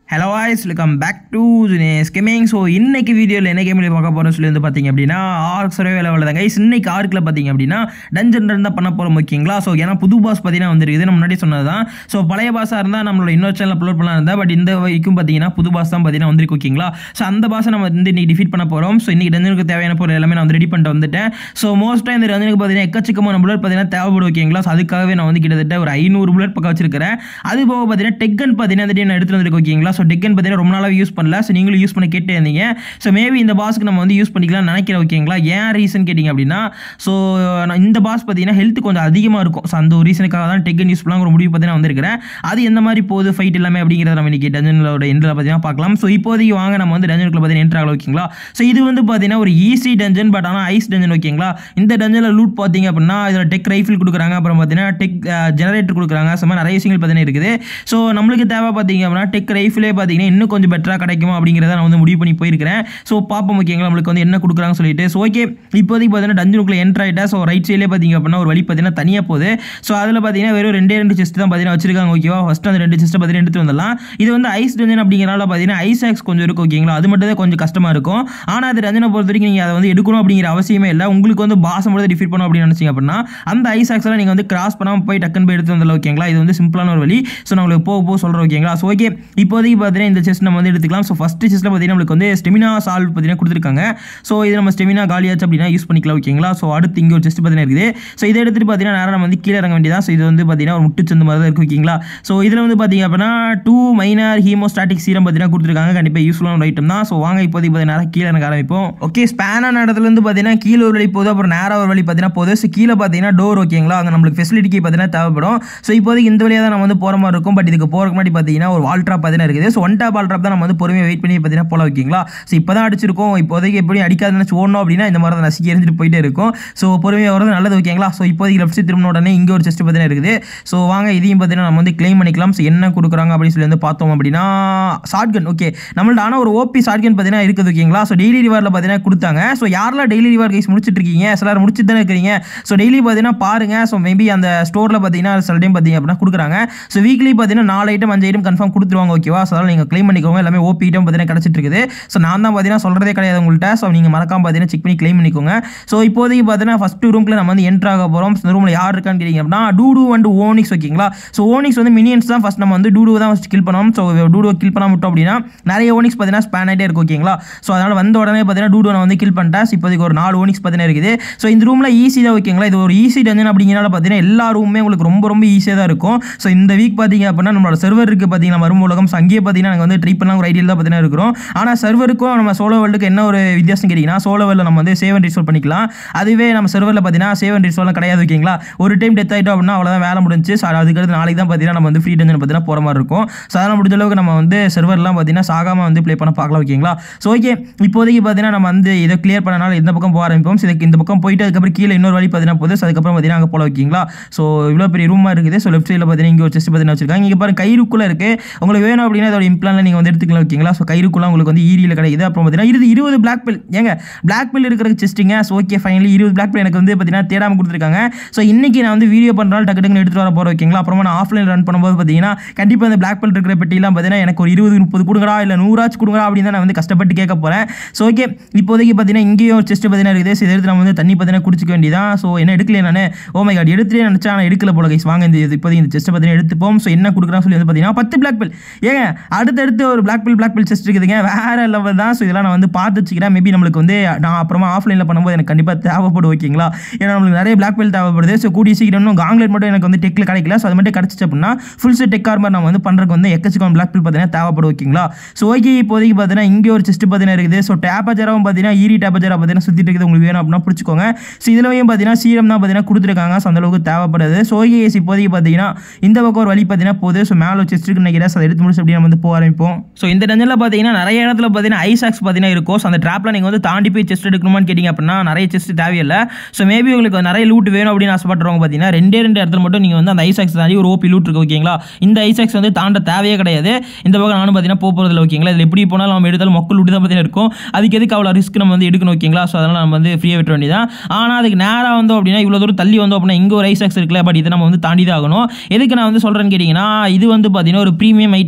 Hello guys welcome back to Junes gaming so இன்னைக்கு வீடியோவில் என்ன கேமில் பார்க்க போகிறோம் சொல்லி வந்து பார்த்தீங்க அப்படின்னா ஆர்க் சர்வே லெவலில் தாங்க இன்னைக்கு ஆர்க்கில் பார்த்தீங்க அப்படின்னா டஞ்சன் ரன் தான் பண்ண போகிறோம் ஓகேங்களா ஸோ ஏன்னா புது பாஸ் பார்த்தீங்கன்னா வந்துருக்குது நம்ம முன்னாடி சொன்னது தான் ஸோ பழைய பாஸாக இருந்தால் நம்மளோட இன்னொரு சேனல் அப்லோட் பண்ணலாம் இருந்தால் பட் இந்த வரைக்கும் பார்த்தீங்கன்னா புது பாஸ் தான் பார்த்தீங்கன்னா வந்திருக்கு ஓகேங்களா ஸோ அந்த பாஸை நம்ம வந்து இன்னைக்கு டிஃபீட் பண்ண போகிறோம் ஸோ இன்னைக்கு டஞ்சனுக்கு தேவையான பொருள் எல்லாமே நான் வந்து ரெடி பண்ணிட்டு வந்துட்டேன் ஸோ மோஸ்ட்டாக இந்த டஞ்சனுக்கு பார்த்தீங்கன்னா எக்கச்சக்கமான புல்லட் பார்த்தீங்கன்னா தேவைப்படும் ஓகேங்களா ஸோ அதுக்காகவே நான் வந்து கிட்டத்தட்ட ஒரு ஐநூறு புல்லட் பக்கம் வச்சிருக்கிறேன் அது போக பார்த்தீங்கன்னா டெக்கன் பார்த்தீங்கன்னா இந்த time நான் எடுத்துட்டு வந்திருக்கேன் ஓகேங்களா ஸோ டெக்கன் பார்த்தீங்கன்னா ரொம்ப நாளாக யூஸ் பண்ணல ஸோ நீங்களும் யூஸ் பண்ண கேட்டே இருந்தீங்க ஸோ மேபி இந்த பாஸ்க்கு நம்ம வந்து யூஸ் பண்ணிக்கலாம்னு நினைக்கிறேன் ஓகேங்களா ஏன் ரீசன் கேட்டிங்க அப்படின்னா ஸோ நான் இந்த பாஸ் பார்த்தீங்கன்னா ஹெல்த் கொஞ்சம் அதிகமாக இருக்கும் ஸோ அந்த ஒரு ரீசனுக்காக தான் டெக்கன் யூஸ் பண்ணலாம் ஒரு முடிவு பார்த்தீங்கன்னா வந்திருக்கிறேன் அது எந்த மாதிரி போகுது ஃபைட் எல்லாமே அப்படிங்கிறத நம்ம இன்னைக்கு டஞ்சனோட எண்டில் பார்த்தீங்கன்னா பார்க்கலாம் ஸோ இப்போதைக்கு வாங்க நம்ம வந்து டஞ்சனுக்குள்ள பார்த்தீங்கன்னா என்ட்ரு ஆகலாம் ஓகேங்களா ஸோ இது வந்து பார்த்தீங்கன்னா ஒரு ஈஸி டஞ்சன் பட் ஆனால் ஐஸ் டஞ்சன் ஓகேங்களா இந்த டஞ்சனில் லூட் பார்த்தீங்க அப்படின்னா இதில் டெக் ரைஃபிள் கொடுக்குறாங்க அப்புறம் பார்த்தீங்கன்னா டெக் ஜெனரேட்டர் கொடுக்குறாங்க ஸோ மாதிரி நிறைய விஷயங்கள் பார்த்தீங்கன்னா இருக்குது ஸோ நம்மளுக்கு தேவை பார்த்தீங்க அப்படின்னா டெக் ரைஃபிளே பார்த்தீங்கன்னா இன்னும் கொஞ்சம் பெட்டராக கிடைக்குமா அப்படிங்கிறத நான் வந்து முடிவு பண்ணி போயிருக்கிறேன் ஸோ பார்ப்போம் ஓகேங்களா நம்மளுக்கு வந்து என்ன கொடுக்குறாங்கன்னு சொல்லிட்டு ஸோ ஓகே இப்போதைக்கு பார்த்தீங்கன்னா டஞ்சனுக்குள்ள என்ட்ரு ஆகிட்டா ஸோ ரைட் சைட்லேயே பார்த்தீங்க அப்படின்னா ஒரு வழி பார்த்தீங்கன்னா தனியாக போகுது ஸோ அதில் பார்த்தீங்கன்னா வெறும் ரெண்டே ரெண்டு செஸ்ட் தான் பார்த்தீங்கன்னா வச்சிருக்காங்க ஓகேவா ஃபஸ்ட்டு அந்த ரெண்டு செஸ்ட்டை பார்த்தீங்கன்னா எடுத்து வந்துடலாம் இது வந்து ஐஸ் டஞ்சன் அப்படிங்கிறனால பார்த்தீங்கன்னா ஐஸ் ஆக்ஸ் கொஞ்சம் இருக்கும் ஓகேங்களா அது மட்டும் தான் கொஞ்சம் கஷ்டமாக இருக்கும் ஆனால் அது ரஞ்சனை பொறுத்த வரைக்கும் நீங்கள் அதை வந்து எடுக்கணும் அப்படிங்கிற அவசியமே இல்லை உங்களுக்கு வந்து பாசம் மட்டும் டிஃபீட் பண்ணணும் அப்படின்னு நினச்சிங்க அப்படின்னா அந்த ஐஸ் ஆக்ஸ்லாம் நீங்கள் வந்து கிராஸ் பண்ணாமல் போய் டக்குன்னு போய் எடுத்து வந்துடலாம் ஓகேங்களா இது வந்து சிம்பிளான ஒரு வழி ஸோ நான் உங்களுக்கு போக போக சொல்கிறேன் ஓகேங்களா ஸோ ஓகே இப்போதைக்கு பார்த்தீங்கன்னா இந்த செஸ்ட் நம்ம வந்து எடுத்துக்கலாம் ஸோ ஃபஸ்ட்டு செஸ்ட்டில் பார்த்தீங்கன்னா நம்மளுக்கு வந்து ஸ்டெமினா சால்வ் பார்த்தீங்கன்னா கொடுத்துருக்காங்க ஸோ இது நம்ம ஸ்டெமினா காலியாச்சு அப்படின்னா யூஸ் பண்ணிக்கலாம் ஓகேங்களா ஸோ அடுத்து இங்கே ஒரு செஸ்ட் பார்த்தீங்கன்னா இருக்குது ஸோ இதை எடுத்துகிட்டு பார்த்தீங்கன்னா நேரம் நம்ம வந்து கீழே இறங்க வேண்டியதான் ஸோ இது வந்து பார்த்தீங்கன்னா ஒரு முட்டுச்சந்து மாதிரி தான் இருக்குது ஓகேங்களா ஸோ இதில் வந்து பார்த்தீங்க அப்படின்னா டூ மைனர் ஹீமோஸ்டாட்டிக் சீரம் பார்த்தீங்கன்னா கொடுத்துருக்காங்க கண்டிப்பாக யூஸ்ஃபுல்லான ஒரு ஐட்டம் தான் ஸோ வாங்க இப்போதைக்கு பார்த்தீங்கன்னா நேரா கீழே இறங்க ஆரம்பிப்போம் ஓகே ஸ்பேனான இடத்துலேருந்து பார்த்தீங்கன்னா கீழே ஒரு வழி போகுது அப்புறம் நேராக ஒரு வழி பார்த்தீங்கன்னா போகுது ஸோ கீழே பார்த்தீங்கன்னா டோர் ஓகேங்களா அங்கே நம்மளுக்கு ஃபெசிலிட்டிக்கு பார்த்தீங்கன்னா தேவைப்படும் ஸோ இப்போதைக்கு இந்த வழியாக தான் நம்ம வந்து போகிற மாதிரி இருக்கும் பட் இதுக்கு போகிறக்கு முன்னாடி பார்த்தீங்கன்னா ஒரு வால் ட்ராப் பார்த்தீங்கன்னா இருக்குது so one top wall trap தான் நம்ம வந்து பொறுமையாக வெயிட் பண்ணி பார்த்தீங்கன்னா போல ஓகேங்களா ஸோ இப்போ தான் அடிச்சிருக்கோம் இப்போதைக்கு எப்படி அடிக்காதுன்னு நினச்சி ஓடணும் அப்படின்னா இந்த மாதிரி தான் நசுக்கி எரிஞ்சிட்டு போயிட்டே இருக்கும் ஸோ பொறுமையாக வரது நல்லது ஓகேங்களா ஸோ இப்போதைக்கு லெஃப்ட் சைட் திரும்பின உடனே இங்கே ஒரு செஸ்ட் பார்த்தீங்கன்னா இருக்குது ஸோ வாங்க இதையும் பார்த்தீங்கன்னா நம்ம வந்து க்ளைம் பண்ணிக்கலாம் ஸோ என்ன கொடுக்குறாங்க அப்படின்னு சொல்லி வந்து பார்த்தோம் அப்படின்னா ஷார்ட்கன் ஓகே நம்மள்ட்ட ஆனால் ஒரு ஓபி ஷார்ட்கன் பார்த்தீங்கன்னா இருக்குது ஓகேங்களா ஸோ டெய்லி ரிவாரில் பார்த்தீங்கன்னா கொடுத்தாங்க ஸோ யாரெல்லாம் டெய்லி ரிவார் கைஸ் முடிச்சிட்டு இருக்கீங்க சிலர் முடிச்சுட்டு தானே இருக்கிறீங்க ஸோ டெய்லி பார்த்தீங்கன்னா பாருங்க ஸோ மேபி அந்த ஸ்டோரில் பார்த்தீங்கன்னா சில டைம் பார்த்தீங்க அப்படின்னா கொடுக்குறாங்க ஸோ வீக்லி பார்த்தீங்கன்னா நாலு ஐட்டம் அஞ்சு ஐட்டம் கன்ஃபார்ம் கொடுத்துருவாங்க ஓகேவா ஸோ அதனால் நீங்கள் க்ளைம் பண்ணிக்கோங்க எல்லாமே ஓபி ஐட்டம் பார்த்தீங்கன்னா கிடச்சிட்டு இருக்குது ஸோ நான் தான் பார்த்தீங்கன்னா சொல்கிறதே கிடையாது உங்கள்கிட்ட ஸோ நீங்கள் மறக்காம பார்த்தீங்கன்னா செக் பண்ணி க்ளைம் பண்ணிக்கோங்க ஸோ இப்போதைக்கு பார்த்தீங்கன்னா ஃபஸ்ட்டு ரூமில் நம்ம வந்து என்ட்ரு ஆக போகிறோம் இந்த ரூமில் யார் இருக்கான்னு கேட்டிங்க அப்படின்னா டூடு அண்ட் ஓனிக்ஸ் ஓகேங்களா ஸோ ஓனிக்ஸ் வந்து மினியன்ஸ் தான் ஃபஸ்ட் நம்ம வந்து டூடு தான் ஃபஸ்ட் கில் பண்ணோம் ஸோ டூடுவை கில் பண்ண விட்டோம் அப்படின்னா நிறைய ஓனிக்ஸ் பார்த்தீங்கன்னா ஸ்பேன் ஆகிட்டே இருக்கும் ஓகேங்களா ஸோ அதனால் வந்த உடனே பார்த்தீங்கன்னா டூடு நான் வந்து கில் பண்ணிட்டேன் So, இப்போதைக்கு ஒரு நாலு ஓனிக்ஸ் பார்த்தீங்கன்னா இருக்குது ஸோ இந்த ரூமில் ஈஸி தான் ஓகேங்களா இது ஒரு ஈஸி டஞ்சன் அப்படிங்கிறனால பார்த்தீங்கன்னா எல்லா ரூமுமே உங்களுக்கு ரொம்ப ரொம்ப ஈஸியாக தான் இருக்கும் ஸோ இந்த வீக் பார்த்தீங்க அப்படின்னா நம்மளோட சர்வர் இருக்குது பார்த்தீங்கன்னா மறும உலகம் ஸோ அங்கேயே பார்த்தீங்கன்னா நாங்கள் வந்து ட்ரை பண்ணலாம் ஒரு ஐடியில் தான் பார்த்தீங்கன்னா இருக்கிறோம் ஆனால் சர்வருக்கும் நம்ம சோலோ வேர்ல்டுக்கு என்ன ஒரு வித்தியாசம் கேட்டிங்கன்னா சோலோ வேர்ல்டில் நம்ம வந்து சேவ் அண்ட் ரிசோல் பண்ணிக்கலாம் அதுவே நம்ம சர்வரில் பார்த்தீங்கன்னா சேவ் அண்ட் ரிசோல்லாம் கிடையாது ஓகேங்களா ஒரு டைம் டெத் ஆகிட்டோம் அப்படின்னா அவ்வளோதான் வேலை முடிஞ்சு ஸோ அதுக்கடுத்து நாளைக்கு தான் பார்த்தீங்கன்னா நம்ம வந்து ஃப்ரீ டஞ்சன் பார்த்தீங்கன்னா போகிற மாதிரி இருக்கும் ஸோ அதெல்லாம் முடிஞ்ச அளவுக்கு நம்ம வந்து சர்வர்லாம் பார்த்தீங்கன்னா சாகாமல் வந்து ப்ளே பண்ண பார்க்கலாம் ஓகேங்களா ஸோ ஓகே இப்போதைக்கு பார்த்தீங்கன்னா நம்ம வந்து இதை கிளியர் பண்ணனால இந்த பக்கம் போக ஆரம்பிப்போம் ஸோ இதுக்கு இந்த பக்கம் போயிட்டு அதுக்கப்புறம் கீழே இன்னொரு வழி பார்த்தீங்கன்னா போகுது ஸோ அதுக்கப்புறம் பார்த்தீங்கன்னா அங்கே போல ஓகேங்களா ஸோ இவ்வளோ பெரிய ரூமாக இருக்குது ஸோ லெஃப்ட் சைடில் பார்த்தீங்கன்னா இங்கே ஒரு செஸ்ட் பார்த்தீங்கன்னா வச்சிருக்காங்க இங்கே பாருங்க கயிறுக்குள்ளே இருக்குது உங்களுக்கு வேணும் அப்படின்னா இதோட இம்ப்ளானில் நீங்கள் வந்து எடுத்துக்கலாம் ஓகேங்களா ஸோ கயிறுக்குள்ள உங்களுக்கு வந்து ஈரியில் கிடைக்குது அப்புறம் பார்த்தீங்கன்னா இருபது இருபது பிளாக் பில் ஏங்க பிளாக் பில் இருக்கிற செஸ்ட்டுங்க ஸோ ஓகே ஃபைனலி இருபது பிளாக் பில் எனக்கு வந்து பார்த்தீங்கன்னா தேடாமல் கொடுத்துருக்காங்க ஸோ இன்னைக்கு நான் வந்து வீடியோ பண்ணுறாலும் டக்கு டக்குன்னு எடுத்துகிட்டு வர போகிறேன் ஓகேங்களா அப்புறமா நான் ஆஃப்லைன் ரன் பண்ணும்போது பார்த்தீங்கன்னா கண்டிப்பாக இந்த பிளாக் பில் இருக்கிற பெட்டிலாம் பார்த்தீங்கன்னா எனக்கு ஒரு இருபது முப்பது கொடுங்கடா இல்லை நூறாச்சு கொடுங்கடா அப்படின்னு தான் நான் வந்து கஷ்டப்பட்டு கேட்க போகிறேன் ஸோ ஓகே இப்போதைக்கு பார்த்தீங்கன்னா இங்கேயும் ஒரு செஸ்ட் பார்த்தீங்கன்னா இருக்குது ஸோ இதை எடுத்து நம்ம வந்து தண்ணி பார்த்தீங்கன்னா குடிச்சிக்க வேண்டியதான் ஸோ என்ன எடுக்கல நான் ஓ மை காட் எடுத்துட்டே நினச்சா நான் எடுக்கல போல கைஸ் வாங்க இந்த இது இப்போதைக்கு இந்த செஸ்ட்டை பார்த்தீங்கன்னா எடுத்துப்போம் ஸோ என்ன கொடுக்குறான்னு சொல்லி வந்து பார்த்தீங்கன்னா பத்து பிளாக் பில் ஏங்க அடுத்தடுத்து ஒரு black pill black pill chest இருக்குதுங்க வேற லெவல் தான் ஸோ இதெல்லாம் நான் வந்து பார்த்து வச்சுக்கிறேன் மேபி நம்மளுக்கு வந்து நான் அப்புறமா ஆஃப்லைனில் பண்ணும்போது எனக்கு கண்டிப்பாக தேவைப்படும் ஓகேங்களா ஏன்னா நம்மளுக்கு நிறைய பிளாக் பெல் தேவைப்படுது ஸோ கூடிய சீக்கிரம் இன்னும் காங்லேட் மட்டும் எனக்கு வந்து டெக்கில் கிடைக்கல ஸோ அது மட்டும் கிடச்சிச்சு அப்படின்னா ஃபுல் செட் டெக் ஆர்மர் நம்ம வந்து பண்ணுறதுக்கு வந்து எக்கச்சக்கம் பிளாக் பில் பார்த்தீங்கன்னா தேவைப்படும் ஓகேங்களா ஸோ ஓகே இப்போதைக்கு பார்த்தீங்கன்னா இங்கே ஒரு செஸ்ட் பார்த்தீங்கன்னா இருக்குது ஸோ டேப்பஜராவும் பார்த்தீங்கன்னா ஈரி டேப்பஜரா பார்த்தீங்கன்னா சுற்றிட்டு இருக்குது உங்களுக்கு வேணும் அப்படின்னா பிடிச்சிக்கோங்க ஸோ இதுலையும் பார்த்தீங்கன்னா சீரம் தான் பார்த்தீங்கன்னா கொடுத்துருக்காங்க ஸோ அந்த அளவுக்கு தேவைப்படுது ஸோ ஓகே இப்போதைக்கு பார்த்தீங்கன்னா இந்த பக்கம் ஒரு வழி பார்த்தீங்கன்னா போகுது ஸோ மேலே ஒரு செஸ்ட்டுக்கு நினைக்கிறேன் ஸோ அதை எடுத்து முடிச்சு அப்படியே நம்ம வந்து போக ஆரம்பிப்போம் ஸோ இந்த டஞ்சனில் பார்த்தீங்கன்னா நிறைய இடத்துல பார்த்தீங்கன்னா ஐசாக்ஸ் பார்த்தீங்கன்னா இருக்கும் ஸோ அந்த ட்ராப்பில் நீங்கள் வந்து தாண்டி போய் செஸ்ட் எடுக்கணுமான்னு கேட்டிங்க அப்படின்னா நிறைய செஸ்ட் தேவையில்லை ஸோ மேபி உங்களுக்கு நிறைய லூட் வேணும் அப்படின்னு ஆசைப்படுறவங்க பார்த்தீங்கன்னா ரெண்டே ரெண்டு இடத்துல மட்டும் நீங்கள் வந்து அந்த ஐசாக்ஸ் தாண்டி ஒரு ஓபி லூட் இருக்கு ஓகேங்களா இந்த ஐசாக்ஸ் வந்து தாண்ட தேவையே கிடையாது இந்த பக்கம் நானும் பார்த்தீங்கன்னா போக போகிறதில்ல ஓகேங்களா இதில் எப்படி போனாலும் நம்ம எடுத்தாலும் மக்கள் லூட் தான் பார்த்தீங்கன்னா இருக்கும் அதுக்கு எதுக்கு அவ்வளோ ரிஸ்க் நம்ம வந்து எடுக்கணும் ஓகேங்களா ஸோ அதனால் நம்ம வந்து ஃப்ரீயாக விட்ட வேண்டியதான் ஆனால் அதுக்கு நேராக வந்தோம் அப்படின்னா இவ்வளோ தூரம் தள்ளி வந்தோம் அப்படின்னா இங்கே ஒரு ஐசாக்ஸ் இருக்குல்ல பட் இதை நம்ம வந்து தாண்டி தான் ஆகணும் எதுக்கு நான் வந்து சொல்கிறேன்னு கேட்டிங்கன்னா இது வந்து பார்த்தீங்கன்னா ஒரு ப்ரீமியம் ஐட்டம் ஓகேங்களா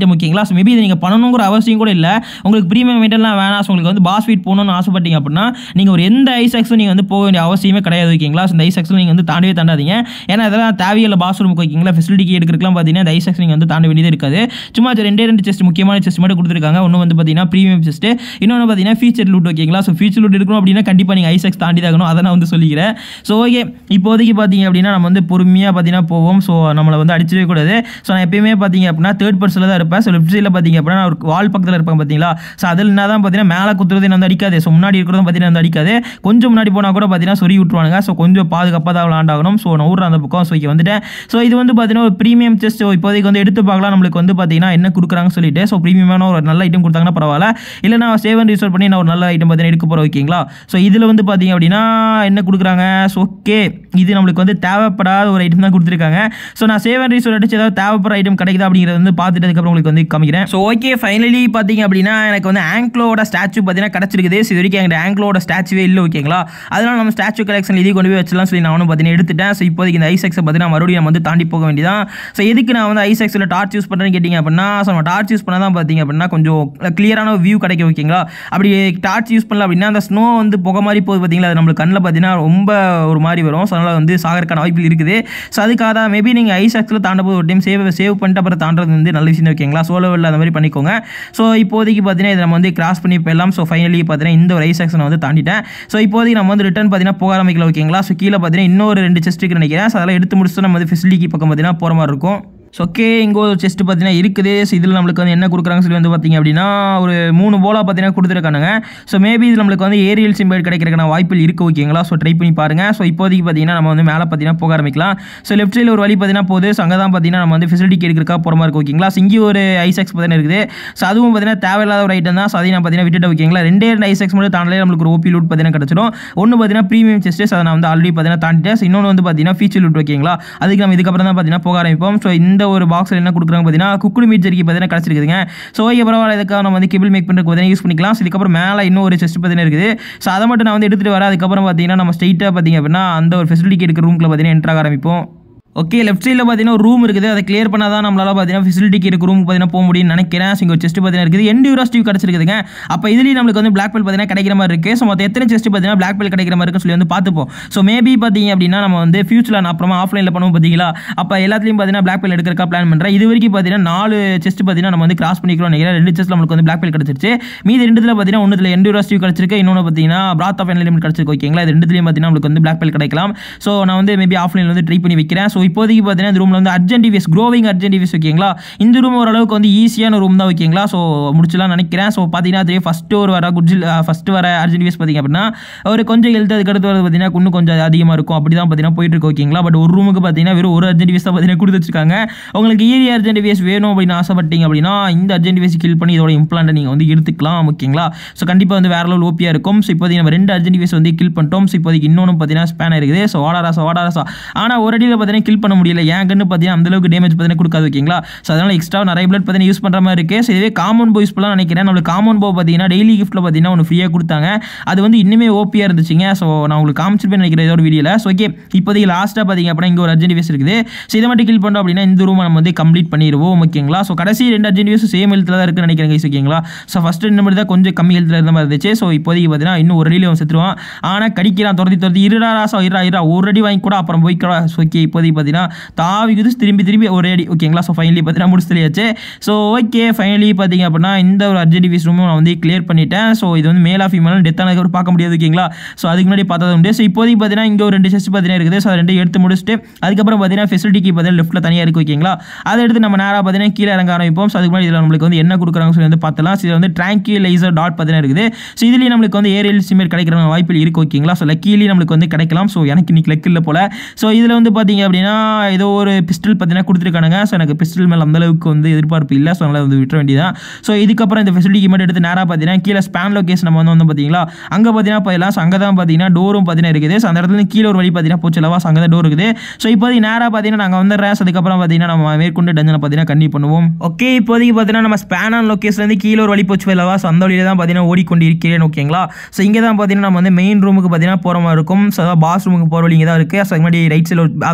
ஸோ மேபி இது நீங்கள் பண்ணணுங்கிற அவசியம் கூட இல்லை உங்களுக்கு ப்ரீமியம் மெயின்டெல்லாம் வேணாம் ஸோ உங்களுக்கு வந்து பாஸ் ஃபீட் போகணும்னு ஆசைப்பட்டீங்க அப்படின்னா நீங்கள் ஒரு எந்த ஐசெக்ஸும் நீங்கள் வந்து போக வேண்டிய அவசியமே கிடையாது ஓகேங்களா ஸோ இந்த ஐசெக்ஸில் நீங்கள் வந்து தாண்டவே தாண்டாதீங்க ஏன்னா இதெல்லாம் தேவையில்லை பாஸ் ரூமுக்கு ஓகேங்களா ஃபெசிலிட்டிக்கு எடுக்கிறதுலாம் பார்த்தீங்கன்னா இந்த ஐசெக்ஸ் நீங்கள் வந்து தாண்ட வேண்டியது இருக்காது சும்மா அது ரெண்டே ரெண்டு செஸ்ட் முக்கியமான செஸ்ட் மட்டும் கொடுத்துருக்காங்க ஒன்று வந்து பார்த்தீங்கன்னா ப்ரீமியம் செஸ்ட் இன்னொன்று பார்த்தீங்கன்னா ஃபீச்சர் லூட் ஓகேங்களா ஸோ ஃபீச்சர் லூட் இருக்கணும் அப்படின்னா கண்டிப்பாக நீங்கள் ஐசெக்ஸ் தாண்டி தாகணும் அதை நான் வந்து சொல்லிக்கிறேன் ஸோ ஓகே இப்போதைக்கு பார்த்தீங்க அப்படின்னா நம்ம வந்து பொறுமையாக பார்த்தீங்கன்னா போவோம் ஸோ நம்மளை வந்து அடிச்சிடவே கூடாது ஸோ நான் எப்பயுமே பார்த்தீங்க அப்படின்னா தேர்ட் பர்சனில் தான் இருப்பேன் ஸோ லெஃப்ட் சைடில் பார்த்தீங்க அப்படின்னா நான் ஒரு வால் பக்கத்தில் இருப்பேன் பார்த்தீங்களா ஸோ அதில் என்ன தான் பார்த்தீங்கன்னா மேலே குத்துறது என்ன வந்து அடிக்காது ஸோ முன்னாடி இருக்கிறதும் பார்த்தீங்கன்னா வந்து அடிக்காது கொஞ்சம் முன்னாடி போனால் கூட பார்த்தீங்கன்னா சொறி விட்டுருவானுங்க ஸோ கொஞ்சம் பாதுகாப்பாக தான் விளாண்டாகணும் ஸோ நான் ஊர் அந்த பக்கம் ஸோ இங்கே வந்துட்டேன் ஸோ இது வந்து பார்த்தீங்கன்னா ஒரு ப்ரீமியம் செஸ்ட் இப்போதைக்கு வந்து எடுத்து பார்க்கலாம் நம்மளுக்கு வந்து பார்த்தீங்கன்னா என்ன கொடுக்குறாங்கன்னு சொல்லிட்டு ஸோ ப்ரீமியமான ஒரு நல்ல ஐட்டம் கொடுத்தாங்கன்னா பரவாயில்ல இல்லை நான் சேவ் அண்ட் ரிசர்வ் பண்ணி நான் ஒரு நல்ல ஐட்டம் பார்த்தீங்கன்னா எடுக்க போகிறேன் ஓகேங்களா ஸோ இதில் வந்து பார்த்தீங்க அப்படின்னா என்ன கொடுக்குறாங்க ஸோ ஓகே இது நம்மளுக்கு வந்து தேவைப்படாத ஒரு ஐட்டம் தான் கொடுத்துருக்காங்க ஸோ நான் சேவ் அண்ட் ரிசர்வ் அடிச்சு ஏதாவது தேவைப்படுற ஐட்டம் கிடைக்குதா அப்படிங்கிறத வந்து பார்த்துட்டு அதுக்கப்புறம் உங்களுக்கு வந்து காமிக்கிறேன் ஸோ ஓகே ஃபைனலி பார்த்தீங்க அப்படின்னா எனக்கு வந்து ஆங்க்லோட ஸ்டாச்சு பார்த்தீங்கன்னா கிடச்சிருக்குது ஸோ இது வரைக்கும் எங்கள் ஆங்க்லோட ஸ்டாச்சுவே இல்லை ஓகேங்களா அதனால நம்ம ஸ்டாச்சு கலெக்ஷன் இதை கொண்டு போய் வச்சலாம் சொல்லி நான் பார்த்தீங்கன்னா எடுத்துட்டேன் ஸோ இப்போதைக்கு இந்த ஐசெக்ஸை பார்த்தீங்கன்னா மறுபடியும் நம்ம வந்து தாண்டி போக வேண்டியதான் ஸோ எதுக்கு நான் வந்து ஐசெக்ஸில் டார்ச் யூஸ் பண்ணுறேன்னு கேட்டிங்க அப்படின்னா ஸோ நம்ம டார்ச் யூஸ் பண்ணால் தான் பார்த்தீங்க அப்படின்னா கொஞ்சம் கிளியரான வியூ கிடைக்கும் ஓகேங்களா அப்படி டார்ச் யூஸ் பண்ணல அப்படின்னா அந்த ஸ்னோ வந்து புகை மாதிரி போகுது பார்த்தீங்களா அது நம்மளுக்கு கண்ணில் பார்த்தீங்கன்னா ரொம்ப ஒரு மாதிரி வரும் ஸோ அதனால் வந்து சாகறக்கான வாய்ப்பு இருக்குது ஸோ அதுக்காக தான் மேபி நீங்கள் ஐசெக்ஸில் தாண்ட போது ஒரு டைம் சேவ் சேவ் பண்ணிட்டு அப்புறம் தாண்டது வந்து நல்ல விஷயம் ஓகேங்களா சோலோ இல்லை அந்த மாதிரி பண்ணிக்கோங்க ஸோ இப்போதைக்கு பார்த்தீங்கன்னா இதை நம்ம வந்து கிராஸ் பண்ணி போயிடலாம் ஸோ ஃபைனலி பார்த்தீங்கன்னா இந்த ஒரு ஐ செக்ஷனை வந்து தாண்டிட்டேன் ஸோ இப்போதைக்கு நம்ம வந்து ரிட்டர்ன் பார்த்தீங்கன்னா போக ஆரம்பிக்கல ஓகேங்களா ஸோ கீழே பார்த்தீங்கன்னா இன்னொரு ரெண்டு செஸ்ட்டுக்கு நினைக்கிறேன் ஸோ அதெல்லாம் எடுத்து முடிச்சுட்டு நம்ம வந்து ஃபெசிலிட்டி பக்கம் பார்த்தீங்கன்னா போகிற மாதிரி இருக்கும் ஸோ ஓகே இங்கே ஒரு செஸ்ட் பார்த்தீங்கன்னா இருக்குது ஸோ இதில் நம்மளுக்கு வந்து என்ன கொடுக்குறாங்க சொல்லி வந்து பார்த்தீங்க அப்படின்னா ஒரு மூணு போலா பார்த்தீங்கன்னா கொடுத்துருக்கானுங்க ஸோ மேபி இது நம்மளுக்கு வந்து ஏரியல் சிம்பிள் கிடைக்கிறதுக்கான வாய்ப்புகள் இருக்குது ஓகேங்களா ஸோ ட்ரை பண்ணி பாருங்கள் ஸோ இப்போதைக்கு பார்த்தீங்கன்னா நம்ம வந்து மேலே பார்த்தீங்கன்னா போக ஆரம்பிக்கலாம் ஸோ லெஃப்ட் சைடில் ஒரு வழி பார்த்தீங்கன்னா போகுது ஸோ அங்கே தான் பார்த்தீங்கன்னா நம்ம வந்து ஃபெசிலிட்டி எடுக்கிறக்கா போகிற மாதிரி இருக்கு ஓகேங்களா ஸோ இங்கே ஒரு ஐசெக்ஸ் பார்த்தீங்கன்னா இருக்குது ஸோ அதுவும் பார்த்தீங்கன்னா தேவையில்லாத ஒரு ஐட்டம் தான் ஸோ அதையும் நான் பார்த்தீங்கன்னா விட்டுட்டு ஓகேங்களா ரெண்டே ரெண்டு ஐசெக்ஸ் மட்டும் தாண்டலே நம்மளுக்கு ஒரு ஓபி லூட் பார்த்தீங்கன்னா கிடச்சிடும் ஒன்று பார்த்தீங்கன்னா ப்ரீமியம் செஸ்ட்டு அதை நான் வந்து ஆல்ரெடி பார்த்தீங்கன்னா தாண்டிட்டேன் ஸோ இன்னொன்று வந்து பார்த்தீங்கன்னா ஃபீச்சர் லூட் ஓகேங்களா அதுக்கு நம்ம இதுக்கப்புறம் தான் பார்த்தீங்கன்னா போக ஆரம்பிப்போம் ஸோ இந்த ஒரு பாக்ஸில் என்ன கொடுக்குறாங்க பார்த்தீங்கன்னா குக்குடு மீட் ஜெரிக்கு பார்த்தீங்கன்னா கிடச்சிருக்குதுங்க ஸோ ஓகே பரவாயில்ல இதுக்காக நம்ம வந்து கேபிள் மேக் பண்ணுறதுக்கு பார்த்தீங்கன்னா யூஸ் பண்ணிக்கலாம் ஸோ இதுக்கப்புறம் மேலே இன்னும் ஒரு செஸ்ட் பார்த்தீங்கன்னா இருக்குது ஸோ அதை மட்டும் நான் வந்து எடுத்துகிட்டு வரேன் அதுக்கப்புறம் பார்த்தீங்கன்னா நம்ம ஸ்ட்ரைட்டாக பார்த்தீங்க அப்படின்னா அந்த ஒரு ஃபெசிலிட்டி எடுக்கிற ரூமில் பார்த்தீங்கன்னா என்ட்ரு ஆக ஆரம்பிப்போம் ஓகே லெஃப்ட் சைடில் பார்த்தீங்கன்னா ஒரு ரூம் இருக்குது அதை கிளியர் பண்ணால் தான் நம்மளால் பார்த்தீங்கன்னா ஃபெசிலிட்டிக்கு இருக்க ரூம் பார்த்தீங்கன்னா போக முடியும்னு நினைக்கிறேன் ஸோ இங்கே ஒரு செஸ்ட் பார்த்தீங்கன்னா இருக்குது எண்டியூராஸ் டியூ கிடச்சிருக்குதுங்க அப்போ இதுலேயும் நம்மளுக்கு வந்து பிளாக் பெல் பார்த்தீங்கன்னா கிடைக்கிற மாதிரி இருக்குது ஸோ மொத்தம் எத்தனை செஸ்ட் பார்த்தீங்கன்னா பிளாக் பெல் கிடைக்கிற மாதிரி இருக்குன்னு சொல்லி வந்து பார்த்துப்போம் ஸோ மேபி பார்த்தீங்க அப்படின்னா நம்ம வந்து ஃபியூச்சரில் நான் அப்புறமா ஆஃப்லைனில் பண்ணுவோம் பார்த்தீங்களா அப்போ எல்லாத்துலையும் பார்த்தீங்கன்னா பிளாக் பெல் எடுக்கிறக்கா பிளான் பண்ணுறேன் இது வரைக்கும் பார்த்தீங்கன்னா நாலு செஸ்ட் பார்த்தீங்கன்னா நம்ம வந்து கிராஸ் பண்ணிக்கிறோம் நினைக்கிறேன் ரெண்டு செஸ்ட் நம்மளுக்கு வந்து பிளாக் பெல் கிடச்சிருச்சு மீதி ரெண்டுத்தில் பார்த்தீங்கன்னா ஒன்றுல எண்டியூராஸ் டியூ கிடச்சிருக்கு இன்னொன்று பார்த்தீங்கன்னா பிராத் ஆஃப் என்லிமெண்ட் கிடச்சிருக்கு ஓகேங்களா இது ரெண்டுத்துலையும் பார்த்தீங்கன்னா நம்மளுக்கு வந்து பிளாக் பெல் கிடைக்கலாம் ஸோ நான் வந்து மேபி ஆஃப்லைனில் வந்து ட்ரை பண்ணி வைக்கிறேன் ஸோ இப்போதைக்கு பார்த்தீங்கன்னா இந்த ரூமில் வந்து urgent TVs growing urgent TVs ஓகேங்களா இந்த ரூம் ஓரளவுக்கு வந்து ஈஸியான ரூம் தான் ஓகேங்களா ஸோ முடிச்சலாம் நினைக்கிறேன் ஸோ பார்த்தீங்கன்னா அதுலேயே ஃபஸ்ட்டு ஒரு வர குட்ஜில் ஃபஸ்ட்டு வர அர்ஜென்ட் டிவிஎஸ் பார்த்தீங்க அப்படின்னா ஒரு கொஞ்சம் ஹெல்த் அதுக்கடுத்து வரது பார்த்தீங்கன்னா இன்னும் கொஞ்சம் அதிகமாக இருக்கும் அப்படி தான் பார்த்தீங்கன்னா போயிட்டு இருக்கு ஓகேங்களா பட் ஒரு ரூமுக்கு பார்த்தீங்கன்னா வெறும் ஒரு அர்ஜென்ட் டிவிஎஸ் தான் பார்த்தீங்கன்னா கொடுத்து வச்சிருக்காங்க உங்களுக்கு ஈரி அர்ஜென்ட் டிவிஎஸ் வேணும் அப்படின்னு ஆசைப்பட்டீங்க அப்படின்னா இந்த அர்ஜென்ட் டிவிஎஸ் கில் பண்ணி இதோட இம்ப்ளான்ட்டை நீங்கள் வந்து எடுத்துக்கலாம் ஓகேங்களா ஸோ கண்டிப்பாக வந்து வேற லெவல் ஓப்பியாக இருக்கும் ஸோ இப்போதைக்கு நம்ம ரெண்டு அர்ஜென்ட் டிவிஎஸ் வந்து கில் பண்ணிட்டோம் ஸோ இப்போதைக்கு இன்னொன்று பார்த்தீங்கன்னா ஸ்பேன் இருக்குது ஸோ ஓடாராசா ஓடாராசா ஆனால் ஒரு அடியில் பார்த்தீங்கன்னா கில் பண்ண முடியல ஏன் கண்ணு பார்த்தீங்கன்னா அந்தளவுக்கு டேமேஜ் பார்த்தீங்கன்னா கொடுக்காது ஓகேங்களா ஸோ அதனால் எக்ஸ்ட்ரா நிறைய பிளட் பார்த்தீங்கன்னா யூஸ் பண்ணுற மாதிரி இருக்குது ஸோ இதுவே காமன் போ யூஸ் பண்ணலாம் நினைக்கிறேன் நம்மளுக்கு காமன் போ பார்த்தீங்கன்னா டெய்லி கிஃப்ட்டில் பார்த்தீங்கன்னா ஒன்று ஃப்ரீயாக கொடுத்தாங்க அது வந்து இன்னுமே ஓப்பியாக இருந்துச்சுங்க ஸோ நான் உங்களுக்கு காமிச்சிருப்பேன் நினைக்கிறேன் இதோட வீடியோவில் ஸோ ஓகே இப்போதைக்கு லாஸ்ட்டாக பார்த்தீங்க அப்படின்னா இங்கே ஒரு அர்ஜென்ட் டிவிஎஸ் இருக்குது ஸோ இதை மட்டும் கில் பண்ணோம் அப்படின்னா இந்த ரூமை நம்ம வந்து கம்ப்ளீட் பண்ணிடுவோம் ஓகேங்களா ஸோ கடைசி ரெண்டு அர்ஜென்ட் டிவிஎஸ் சேம் ஹெல்த்தில் தான் இருக்குன்னு நினைக்கிறேன் guys, ஓகேங்களா ஸோ ஃபஸ்ட் ரெண்டு மட்டும் தான் கொஞ்சம் கம்மி ஹெல்த்தில் இருந்த மாதிரி இருந்துச்சு ஸோ இப்போதைக்கு பார்த்தீங்கன்னா இன்னும் ஒரு அடியில் அவன் செத்துருவான் ஆனால் கடிக்கிறான் துரத்தி துரத்தி இருடா ராசா இருடா இருடா ஒரு அடி வாங்கி கூட அப்புறம் போய்க்கிறா ஸோ ஓகே இப்போதைக்கு பார்த்தீங்கன்னா தாவி குதிச்சு திரும்பி திரும்பி ஒரு அடி ஓகேங்களா ஸோ ஃபைனலி பார்த்தீங்கன்னா முடிச்சு தெரியாச்சு ஸோ ஓகே ஃபைனலி பார்த்தீங்க அப்படின்னா இந்த ஒரு அர்ஜென்ட் டிவிஎஸ் ரூமும் நான் வந்து கிளியர் பண்ணிட்டேன் ஸோ இது வந்து மேலா ஃபீமேல் டெத் ஆனதுக்கு பார்க்க முடியாது ஓகேங்களா ஸோ அதுக்கு முன்னாடி பார்த்தது உண்டு ஸோ இப்போதைக்கு பார்த்தீங்கன்னா இங்கே ஒரு ரெண்டு செஸ்ட் பார்த்தீங்கன்னா இருக்குது ஸோ அதை ரெண்டு எடுத்து முடிச்சுட்டு அதுக்கப்புறம் பார்த்தீங்கன்னா ஃபெசிலிட்டிக்கு பார்த்தீங்கன்னா லெஃப்ட்டில் தனியாக இருக்குது ஓகேங்களா அதை எடுத்து நம்ம நேராக பார்த்தீங்கன்னா கீழே இறங்க ஆரம்பிப்போம் ஸோ அதுக்கு முன்னாடி இதில் நம்மளுக்கு வந்து என்ன கொடுக்குறாங்க சொல்லி வந்து பார்த்தலாம் ஸோ இது வந்து ட்ராங்கிலைசர் டாட் பார்த்தீங்கன்னா இருக்குது ஸோ இதுலேயும் நம்மளுக்கு வந்து ஏரியல் சிமெண்ட் கிடைக்கிற வாய்ப்பு இருக்குது ஓகேங்களா ஸோ லக்கீலி நம்மளுக்கு வந்து கிடைக்கலாம் ஸோ எனக்கு இன்னைக்கு லக் இல்லை போல ஸோ இதில் வந்து பார்த்தீங்க அப்படின்னா ஏதோ ஒரு பிஸ்டல் பார்த்தீங்கன்னா கொடுத்துருக்கானுங்க ஸோ எனக்கு பிஸ்டல் மேலே அந்தளவுக்கு வந்து எதிர்பார்ப்பு இல்லை ஸோ அதனால் வந்து விட்டுற வேண்டியதான் ஸோ இதுக்கப்புறம் இந்த ஃபெசிலிட்டிக்கு மட்டும் எடுத்து நேராக பார்த்தீங்கன்னா கீழே ஸ்பேன் லொகேஷன் நம்ம வந்து வந்து பார்த்தீங்களா அங்கே பார்த்தீங்கன்னா போயிடலாம் ஸோ அங்கே தான் பார்த்தீங்கன்னா டோரும் பார்த்தீங்கன்னா இருக்குது ஸோ அந்த இடத்துல கீழே ஒரு வழி பார்த்தீங்கன்னா போச்சலவா ஸோ அங்கே தான் டோர் இருக்குது ஸோ இப்போதைக்கு நேராக பார்த்தீங்கன்னா நாங்கள் வந்து ரேஸ் அதுக்கப்புறம் பார்த்தீங்கன்னா நம்ம மேற்கொண்டு டஞ்சனை பார்த்தீங்கன்னா கண்டி பண்ணுவோம் ஓகே இப்போதைக்கு பார்த்தீங்கன்னா நம்ம ஸ்பேன் ஆன் லொகேஷன்லேருந்து கீழே ஒரு வழி போச்சு இல்லவா ஸோ அந்த வழியில் தான் பார்த்தீங்கன்னா ஓடிக்கொண்டு இருக்கிறேன் ஓகேங்களா ஸோ இங்கே தான் பார்த்தீங்கன்னா நம்ம வந்து மெயின் ரூமுக்கு பார்த்தீங்கன்னா போகிற மாதிரி இருக்கும் ஸோ அதான் பாஸ் ரூமுக்கு போகிற வழி இங்கே தான் இருக்குது ஸோ அது முன்னாடி ரைட் சைடில் அதான் ரைட் சைடில்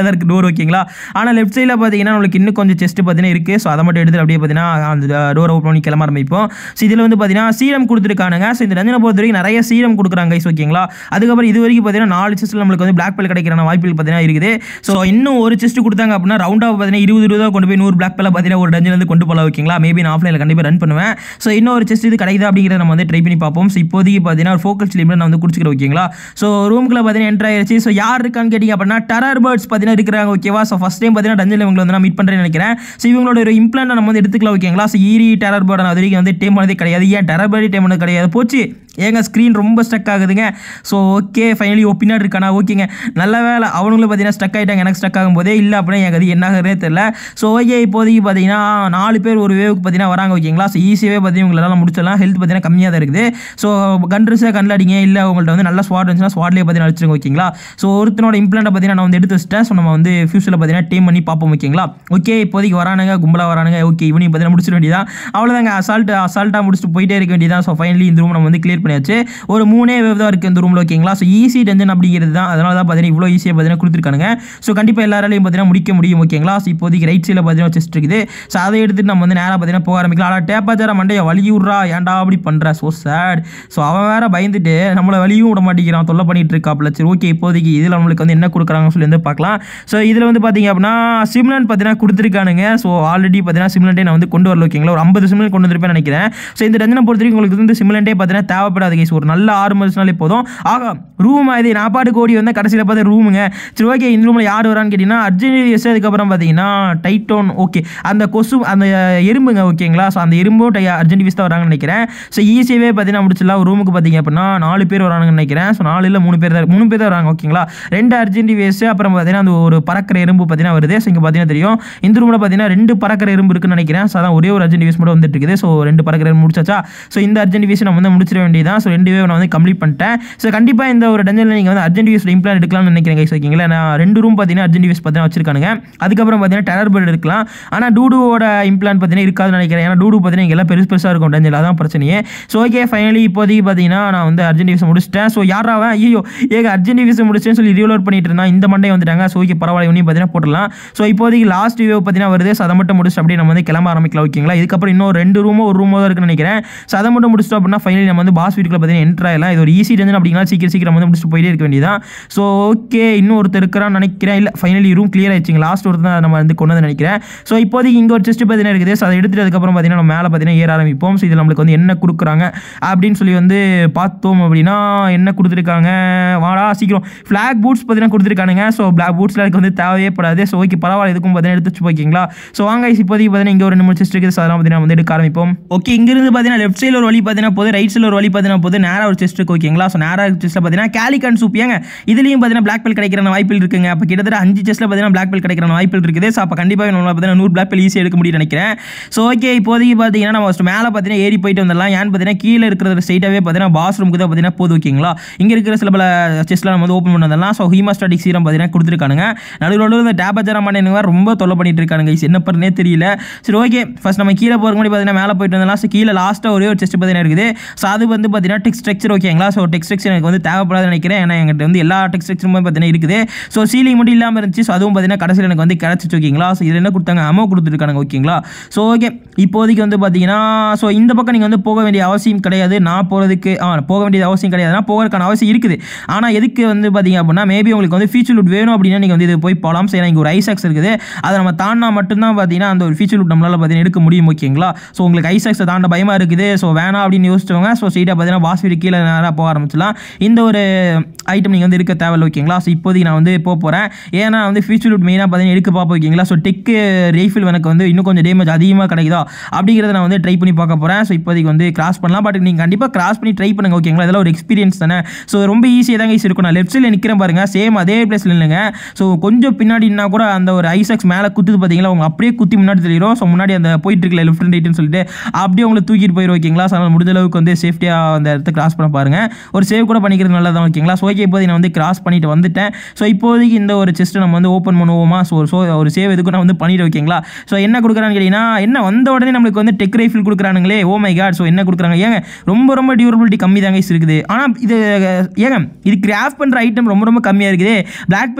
கீழே தான் இருக்குது டோர் ஓகேங்களா ஆனால் லெஃப்ட் சைடில் பார்த்தீங்கன்னா நம்மளுக்கு இன்னும் கொஞ்சம் செஸ்ட் பார்த்தீங்கன்னா இருக்குது ஸோ அதை மட்டும் எடுத்து அப்படியே பார்த்தீங்கன்னா அந்த டோரை ஓப்பன் பண்ணி கிளம்ப ஆரம்பிப்போம் ஸோ இதில் வந்து பார்த்தீங்கன்னா சீரம் கொடுத்துருக்கானுங்க ஸோ இந்த ரஞ்சனை பொறுத்த வரைக்கும் நிறைய சீரம் கொடுக்குறாங்க guys, ஓகேங்களா அதுக்கப்புறம் இது வரைக்கும் பார்த்தீங்கன்னா நாலு செஸ்ட்டில் நம்மளுக்கு வந்து பிளாக் பெல் கிடைக்கிற வாய்ப்புகள் பார்த்தீங்கன்னா இருக்குது ஸோ இன்னும் ஒரு செஸ்ட் கொடுத்தாங்க அப்படின்னா ரவுண்டாக பார்த்தீங்கன்னா இருபது இருபதா கொண்டு போய் நூறு பிளாக் பெல்ல பார்த்தீங்கன்னா ஒரு டஞ்சன் வந்து கொண்டு போகலாம் ஓகேங்களா மேபி நான் ஆஃப்லைனில் கண்டிப்பாக ரன் பண்ணுவேன் ஸோ இன்னும் ஒரு செஸ்ட் இது கிடைக்குது அப்படிங்கிறத நம்ம வந்து ட்ரை பண்ணி பார்ப்போம் ஸோ இப்போதைக்கு பார்த்தீங்கன்னா ஒரு ஃபோக்கஸ் லிமிட் நான் வந்து குடிச்சிக்கிறேன் ஓகேங்களா ஸோ ரூமுக்குள்ள பார்த்தீங்கன்னா என்ட்ரு ஆயிருச்சு ஸோ யார் இருக்கான்னு கேட்டிங்க அப்படின்னா டரர் பேர்ட்ஸ் பார்த்தீங்கன்னா இருக்கிறாங்க ஓகேவா ஸோ ஃபஸ்ட் டைம் பார்த்தீங்கன்னா டஞ்சன் இவங்களை வந்து நான் மீட் பண்ணுறேன்னு நினைக்கிறேன் ஸோ இவங்களோட ஒரு இம்ப்ளான் நம்ம வந்து எடுத்துக்கலாம் ஓகேங்களா ஸோ ஈரி டெரர் பேர்ட் அது வரைக்கும் வந்து டேம் பண்ணதே கிடையாது ஏன் டெரர் பேர்டு டேம் பண்ணது கிடையாது போச்சு ஏங்க ஸ்க்ரீன் ரொம்ப ஸ்டக் ஆகுதுங்க ஸோ ஓகே ஃபைனலி ஓ பின்னாடி இருக்கானா ஓகேங்க நல்ல வேலை அவனுங்களும் பார்த்தீங்கன்னா ஸ்டக் ஆகிட்டாங்க எனக்கு ஸ்டக் ஆகும்போதே இல்லை அப்படின்னா எனக்கு அது என்ன ஆகுறதே தெரில ஸோ ஓகே இப்போதைக்கு பார்த்தீங்கன்னா நாலு பேர் ஒரு வேவுக்கு பார்த்தீங்கன்னா வராங்க ஓகேங்களா ஸோ ஈஸியாகவே பார்த்தீங்கன்னா உங்களால் முடிச்சிடலாம் ஹெல்த் பார்த்தீங்கன்னா கம்மியாக தான் இருக்குது ஸோ கண்ட்ரிஸாக கண்ணில் அடிங்க இல்லை உங்கள்ட்ட வந்து நல்ல ஸ்வாட் இருந்துச்சுன்னா ஸ்வாட்லேயே பார்த்தீங்கன்னா அடிச்சிருங்க ஓகேங்களா ஸோ ஒருத்தனோட இம்ப்ளான்ட்டை பார்த்தீங்கன்னா நான் வந்து எடுத்து வச்சிட்டேன் ஸோ நம்ம வந்து ஃபியூச்சரில் பார்த்தீங்கன்னா டீம் பண்ணி பார்ப்போம் ஓகேங்களா ஓகே இப்போதைக்கு வரானுங்க கும்பலாக வரானுங்க ஓகே இவனையும் பார்த்தீங்கன்னா முடிச்சிட வேண்டியதான் அவ்வளோதாங்க அசால்ட் அசால்ட்டாக முடிச்சுட்டு போயிட்டே இருக்க வேண்டியதான் ஸோ ஃபைனலி இந்த ரூம் நம்ம வந்து கிளியர் பண்ணியாச்சு ஒரு மூணே வேவ் தான் இருக்குது இந்த ரூமில் ஓகேங்களா ஸோ ஈஸி டென்ஷன் அப்படிங்கிறது தான் அதனால தான் பார்த்தீங்கன்னா இவ்வளோ ஈஸியாக பார்த்தீங்கன்னா கொடுத்துருக்கானுங்க ஸோ கண்டிப்பாக எல்லாராலையும் பார்த்தீங்கன்னா முடிக்க முடியும் ஓகேங்களா ஸோ இப்போதைக்கு ரைட் சைடில் பார்த்தீங்கன்னா செஸ்ட் இருக்குது ஸோ அதை எடுத்துட்டு நம்ம வந்து நேராக பார்த்தீங்கன்னா போக ஆரம்பிக்கலாம் ஆனால் டேப்பாச்சார மண்டையை வழி விட்றா ஏன்டா அப்படி பண்ணுற ஸோ சேட் ஸோ அவன் வேற பயந்துட்டு நம்மளை வழியும் விட மாட்டேங்கிறான் தொல்லை பண்ணிட்டு இருக்காப்புல சரி ஓகே இப்போதைக்கு இதில் நம்மளுக்கு வந்து என்ன கொடுக்குறாங்கன்னு சொல்லி வந்து பார்க்கலாம் ஸோ இதில் வந்து பார்த்தீங்க அப்படின்னா சிம்லன் பார்த்தீங்கன்னா கொடுத்துருக்கானுங்க ஸோ ஆல்ரெடி பார்த்தீங்கன்னா சிம்லன்ட்டே நான் வந்து கொண்டு வரல ஓகேங்களா ஒரு ஐம்பது சிம்லன் கொண்டு வந்திருப்பேன் நினைக்கிறேன் ஸோ இந்த ரஞ்சனை பொறுத்த வரைக்கும் உங்களுக்கு வந்து சிம்லன்ட்டே பார்த்தீங்கன்னா தேவைப்படாது கேஸ் ஒரு நல்ல ஆறு மனுஷனாலே போதும் ஆகா ரூம் இது நான் பாட்டு கோடி வந்து கடைசியில் பார்த்து ரூமுங்க சரி ஓகே இந்த ரூமில் யார் வரான்னு கேட்டிங்கன்னா அர்ஜென்டிவியஸ் அதுக்கப்புறம் பார்த்தீங்கன்னா டைட்டோன் ஓகே அந்த கொசு அந்த எறும்புங்க ஓகேங்களா ஸோ அந்த எறும்பும் டை அர்ஜென்டிவியஸ் தான் வராங்கன்னு நினைக்கிறேன் ஸோ ஈஸியாகவே பார்த்தீங்கன்னா முடிச்சிடலாம் ஒரு ரூமுக்கு பார்த்தீங்க அப்படின்னா நாலு பேர் வராங்கன்னு நினைக்கிறேன் ஸோ நாலு இல்லை மூணு பேர் தான் மூணு பேர் தான் வராங்க ஓகேங்களா ரெண்டு அர்ஜென்டிவியஸ் அப்புறம் பார்த்தீங்கன்னா அந்த ஒரு பறக்கிற எறும்பு பார்த்தீங்கன்னா வருது ஸோ இங்கே பார்த்தீங்கன்னா தெரியும் இந்த ரூமில் பார்த்தீங்கன்னா ரெண்டு பறக்கிற எறும்பு இருக்குன்னு நினைக்கிறேன் ஸோ அதான் ஒரே ஒரு அர்ஜென்டிவியஸ் மட்டும் வந்துட்டு இருக்குது ஸோ ரெண்டு பறக்கிற எறும்பு முடிச்சாச்சா ஸோ இந்த அர்ஜென்டிவியஸ் நம்ம வந்து முடிச்சிட வேண்டியதான் ஸோ ரெண்டு வேவ் நான் வந்து கம்ப்ளீட் பண்ணிட்டேன் ஸோ கண்டிப்பாக இந்த ஒரு டஞ்சனில் நீங்கள் வந்து அர்ஜென்டிவியஸ் இம்ப்ளான் எடுக்கலாம்னு நினைக்கிறேன் guys, ஓகேங்களா நான் ரெண்டு ரூம் பார்த்தீங்கன்னா அர்ஜென்டிவியஸ் பார்த்தீங்கன்னா வச்சிருக்கானுங்க அதுக்கப்புறம் பார்த்தீங்கன்னா டெரர் பேர்டு எடுக்கலாம் ஆனால் டூடுவோட இம்ப்ளான் பார்த்தீங்கன்னா இருக்காதுன்னு நினைக்கிறேன் ஏன்னா டூடு பார்த்தீங்கன்னா இங்க எல்லாம் பெருசு பெருசாக இருக்கும் டஞ்சல் அதான் பிரச்சனையே ஸோ ஓகே ஃபைனலி இப்போதைக்கு பார்த்தீங்கன்னா நான் வந்து அர்ஜென்டிவியஸ் முடிச்சிட்டேன் ஸோ யாராவன் ஐயோ ஏக அர்ஜென்டிவியஸ் முடிச்சேன்னு சொல்லி ரீலோட் பண்ணிட்டு இருந்தான் இந்த மண்டே வந்துட்டாங்க ஸோ ஓகே பரவாயில்ல இவனையும் பார்த்தீங்கன்னா போட்டுடலாம் ஸோ இப்போதைக்கு லாஸ்ட் வேவ் பார்த்தீங்கன்னா வருது ஸோ அதை மட்டும் முடிச்சுட்டு அப்படியே நம்ம வந்து கிளம்ப ஆரம்பிக்கலாம் ஓகேங்களா இதுக்கப்புறம் இன்னும் ரெண்டு ரூமோ ஒரு ரூமோ தான் இருக்குன்னு நினைக்கிறேன் ஸோ அதை மட்டும் முடிச்சிட்டோம் அப்படின்னா ஃபைனலி நம்ம வந்து பாஸ் வீட்டுக்குள்ள பார்த்தீங்கன்னா என்ட்ரு ஆகலாம் இது ஒரு ஈஸி டென்ஷன் அப்படிங்களா சீக்கிரம் சீக்கிரம் வந்து முடிச்சுட்டு போயிட்டே இருக்க வேண்டியதான் ஸோ ஓகே இன்னும் ஒருத்தர் இருக்கிறான்னு நினைக்கிறேன் இல்லை ஃபைனலி ரூம் கிளியர் ஆயிடுச்சுங்க லாஸ்ட் ஒருத்தர் தான் நம்ம வந்து கொண்டு வந்து நினைக்கிறேன் ஸோ இப்போதைக்கு இங்கே ஒரு செஸ்ட் பார்த்தீங்கன்னா இருக்குது ஸோ அதை எடுத்துட்டு அதுக்கப்புறம் பார்த்தீங்கன்னா நம்ம மேலே பார்த்தீங்கன்னா ஏற ஆரம்பிப்போம் ஸோ இதில் நம்மளுக்கு வந்து என்ன கொடுக்குறாங்க அப்படின்னு சொல்லி வந்து பார்த்தோம் அப்படின்னா என்ன கொடுத்துருக்காங்க வாடா சீக்கிரம் ஃப்ளாக் பூட்ஸ் பார்த்தீங்கன்னா கொடுத்துருக்கானுங்க ஸோ பிளாக் பூட்ஸில் அதுக்கு வந்து தேவையே படாது ஸோ ஓகே பரவாயில்ல இதுக்கும் பார்த்தீங்கன்னா எடுத்து வச்சு போய்க்கிங்களா ஸோ வாங்க guys, இப்போதைக்கு பார்த்தீங்கன்னா இங்கே ஒரு ரெண்டு மூணு செஸ்ட் இருக்குது ஸோ அதெல்லாம் பார்த்தீங்கன்னா வந்து எடுக்க ஆரம்பிப்போம் ஓகே இங்கிருந்து பார்த்தீங்கன்னா லெஃப்ட் சைடில் ஒரு வழி பார்த்தீங்கன்னா போது ரைட் சைடில் ஒரு வழி பார்த்தீங்கன்னா போது நேராக ஒரு செஸ்ட் இருக்கு ஓகேங்களா ஸோ நேராக செஸ்ட்டில் பார்த்தீங்கன்னா கேலிகன் சூப் ஏங்க இதுலேயும் பார்த்தீங்கன்னா பிளாக் பெல் கிடைக்கிற வாய்ப்புகள் இருக்குங்க அப்போ கிட்டத்தட்ட அஞ்சு செஸ்ட்டில் பார்த்தீங்கன்னா பிளாக் பெல் கிடைக்கிற வாய்ப்புகள் இருக்குது ஸோ அப்போ கண்டிப்பாக நம்மளால் பார்த்தீங்கன்னா நூறு பிளாக் பெல் ஈஸியாக எடுக்க முடியும்னு நினைக்கிறேன் ஸோ ஓகே இப்போதைக்கு பார்த்தீங்கன்னா நம்ம ஃபஸ்ட் மேலே பார்த்தீங்கன்னா ஏறி போயிட்டு வந்துடலாம் ஏன்னு பார்த்தீங்கன்னா கீழே இருக்கிற ஸ்ட்ரைட்டாகவே பார்த்தீங்கன்னா பாஸ் ரூமுக்கு தான் பார்த்தீங்கன்னா போது ஓகேங்களா இங்கே இருக்கிற சில பல செஸ்லாம் நம்ம வந்து ஓப்பன் பண்ண வந்துடலாம் ஸோ ஹீமாஸ்டாட்டிக் சீரம் பார்த்தீங்கன்னா கொடுத்துருக்கானுங்க நடுவில் இந்த டேபாச்சார மாட்டேனுங்க ரொம்ப தொல்லை பண்ணிட்டு இருக்கானுங்க guys. என்ன பண்ணே தெரியல சரி ஓகே ஃபர்ஸ்ட் நம்ம கீழே போகிற முன்னாடி பார்த்தீங்கன்னா மேலே போயிட்டு வந்தலாம் ஸோ கீழே லாஸ்ட்டாக ஒரே ஒரு செஸ்ட் பார்த்தீங்கன்னா இருக்குது ஸோ அது வந்து பார்த்தீங்கன்னா டெக்ஸ்ட் ஸ்ட்ரக்சர் ஓகேங்களா ஸோ டெக்ஸ்ட் ஸ்ட்ரக்சர் எனக்கு வந்து தேவைப்படாதுன்னு நினைக்கிறேன் ஏன்னா என்கிட்ட வந்து எல்லா டெக்ஸ்ட் ஸ்ட்ரக்சருமே பார்த்தீங்கன்னா இருக்குது ஸோ சீலிங் மட்டும் இல்லாமல் இருந்துச்சு ஸோ அதுவும் பார்த்தீங்கன்னா கடைசியில் எனக்கு வந்து கிடச்சிச்சு ஓகேங்களா ஸோ இதில் என்ன கொடுத்தாங்க அமௌ கொடுத்துருக்காங்க ஓகேங்களா ஸோ ஓகே இப்போதைக்கு வந்து பார்த்தீங்கன்னா ஸோ இந்த பக்கம் நீங்கள் வந்து போக வேண்டிய அவசியம் கிடையாது நான் போகிறதுக்கு ஆ போக வேண்டியது அவசியம் கிடையாது நான் போகிறதுக்கான அவசியம் இருக்குது ஆனால் எதுக்கு வந்து பார்த்தீங்க அப்படின்னா மேபி உங்களுக்கு வந்து ஃபீச்சர் லுட் வேணும் அப்படின்னா நீங்கள் வந்து இது போய் போகலாம் சரி இங்கே ஒரு ஐசாக்ஸ் இருக்குது அதை நம்ம தாண்டினா மட்டும்தான் பார்த்தீங்கன்னா அந்த ஒரு ஃபீச்சர் லுட் நம்மளால் பார்த்தீங்கன்னா எடுக்க முடியும் ஓகேங்களா ஸோ உங்களுக்கு ஐசாக்ஸை தாண்ட பயமாக இருக்குது ஸோ வேணாம் அப்படின்னு யோசிச்சவங்க ஸோ ஸ்ட்ரெயிட்டாக பார்த்தீங்கன்னா பாஸ் வீடு கீழே நேராக போக ஆரம்பிச்சலாம் இந்த ஒரு ஐட்டம் நீங்கள் வந்து இருக்க தேவையில்ல ஓகேங்களா ஸோ இப்போதைக்கு நான் வந்து போக போகிறேன் ஏன்னா வந்து ஃபீச்சர் லுட் மெயினாக பார்த்தீங்கன்னா எடுக்க பார்ப்போம் ஓகேங்களா ஸோ டெக்கு ரீஃபில் எனக்கு வந்து இன்னும் கொஞ்சம் டேமேஜ் அதிகமாக கிடைக்குதா அப்படிங்கிறத நான் வந்து ட்ரை பண்ணி பார்க்க போகிறேன் ஸோ இப்போதைக்கு வந்து கிராஸ் பண்ணலாம் பட் நீங்கள் கண்டிப்பாக கிராஸ் பண்ணி ட்ரை பண்ணுங்க ஓகேங்களா இதெல்லாம் ஒரு எக்ஸ்பீரியன்ஸ் தானே ஸோ ரொம்ப ஈஸியாக தான் ஈஸி இருக்கும் நான் லெஃப்ட் சைடில் நிற்கிறேன் பாருங்க சேம் அதே பிளேஸில் இல்லைங்க ஸோ கொஞ்சம் பின்னாடினா கூட அந்த ஒரு ஐசக்ஸ் மேலே குத்துது பார்த்தீங்களா அவங்க அப்படியே குத்தி முன்னாடி தெரியும் ஸோ முன்னாடி அந்த போயிட்டு இருக்கல லெஃப்ட் அண்ட் ரைட்னு சொல்லிட்டு அப்படியே உங்களை தூக்கிட்டு போயிடும் ஓகேங்களா ஸோ அதனால் முடிஞ்ச அளவுக்கு வந்து சேஃப்டியாக அந்த இடத்த கிராஸ் பண்ண பாருங்க ஒரு சேவ் கூட பண்ணிக்கிறது நல்லதான் ஓகேங்களா ஸோ ஓகே இப்போதைக்கு நான் வந்து கிராஸ் பண்ணிட்டு வந்துட்டேன் ஸோ இப்போதைக்கு இந்த ஒரு செஸ்ட்டை நம்ம வந்து ஓப்பன் பண்ணுவோமா ஸோ ஸோ ஒரு சேவ் எதுக்கும் நான் வந்து பண்ணிட்டு ஓகேங்களா ஸோ என்ன கொடுக்குறான்னு கேட்டிங்கன்னா என்ன வந்த உடனே நம்மளுக்கு வந்து டெக் ரைஃபிள் கொடுக்குறானுங்களே ஓ மை காட் ஸோ என்ன கொடுக்குறாங்க ஏங்க ரொம்ப ரொம்ப டியூரபிலிட்டி கம்மி தாங்க இருக்குது ஆனால் இது ஏங்க இது கிராஃப்ட் பண்ணுற ஐட்டம் ரொம்ப ரொம்ப கம்மியாக இருக்குது பிளாக் பெல் பாருங்களேன் வெறும்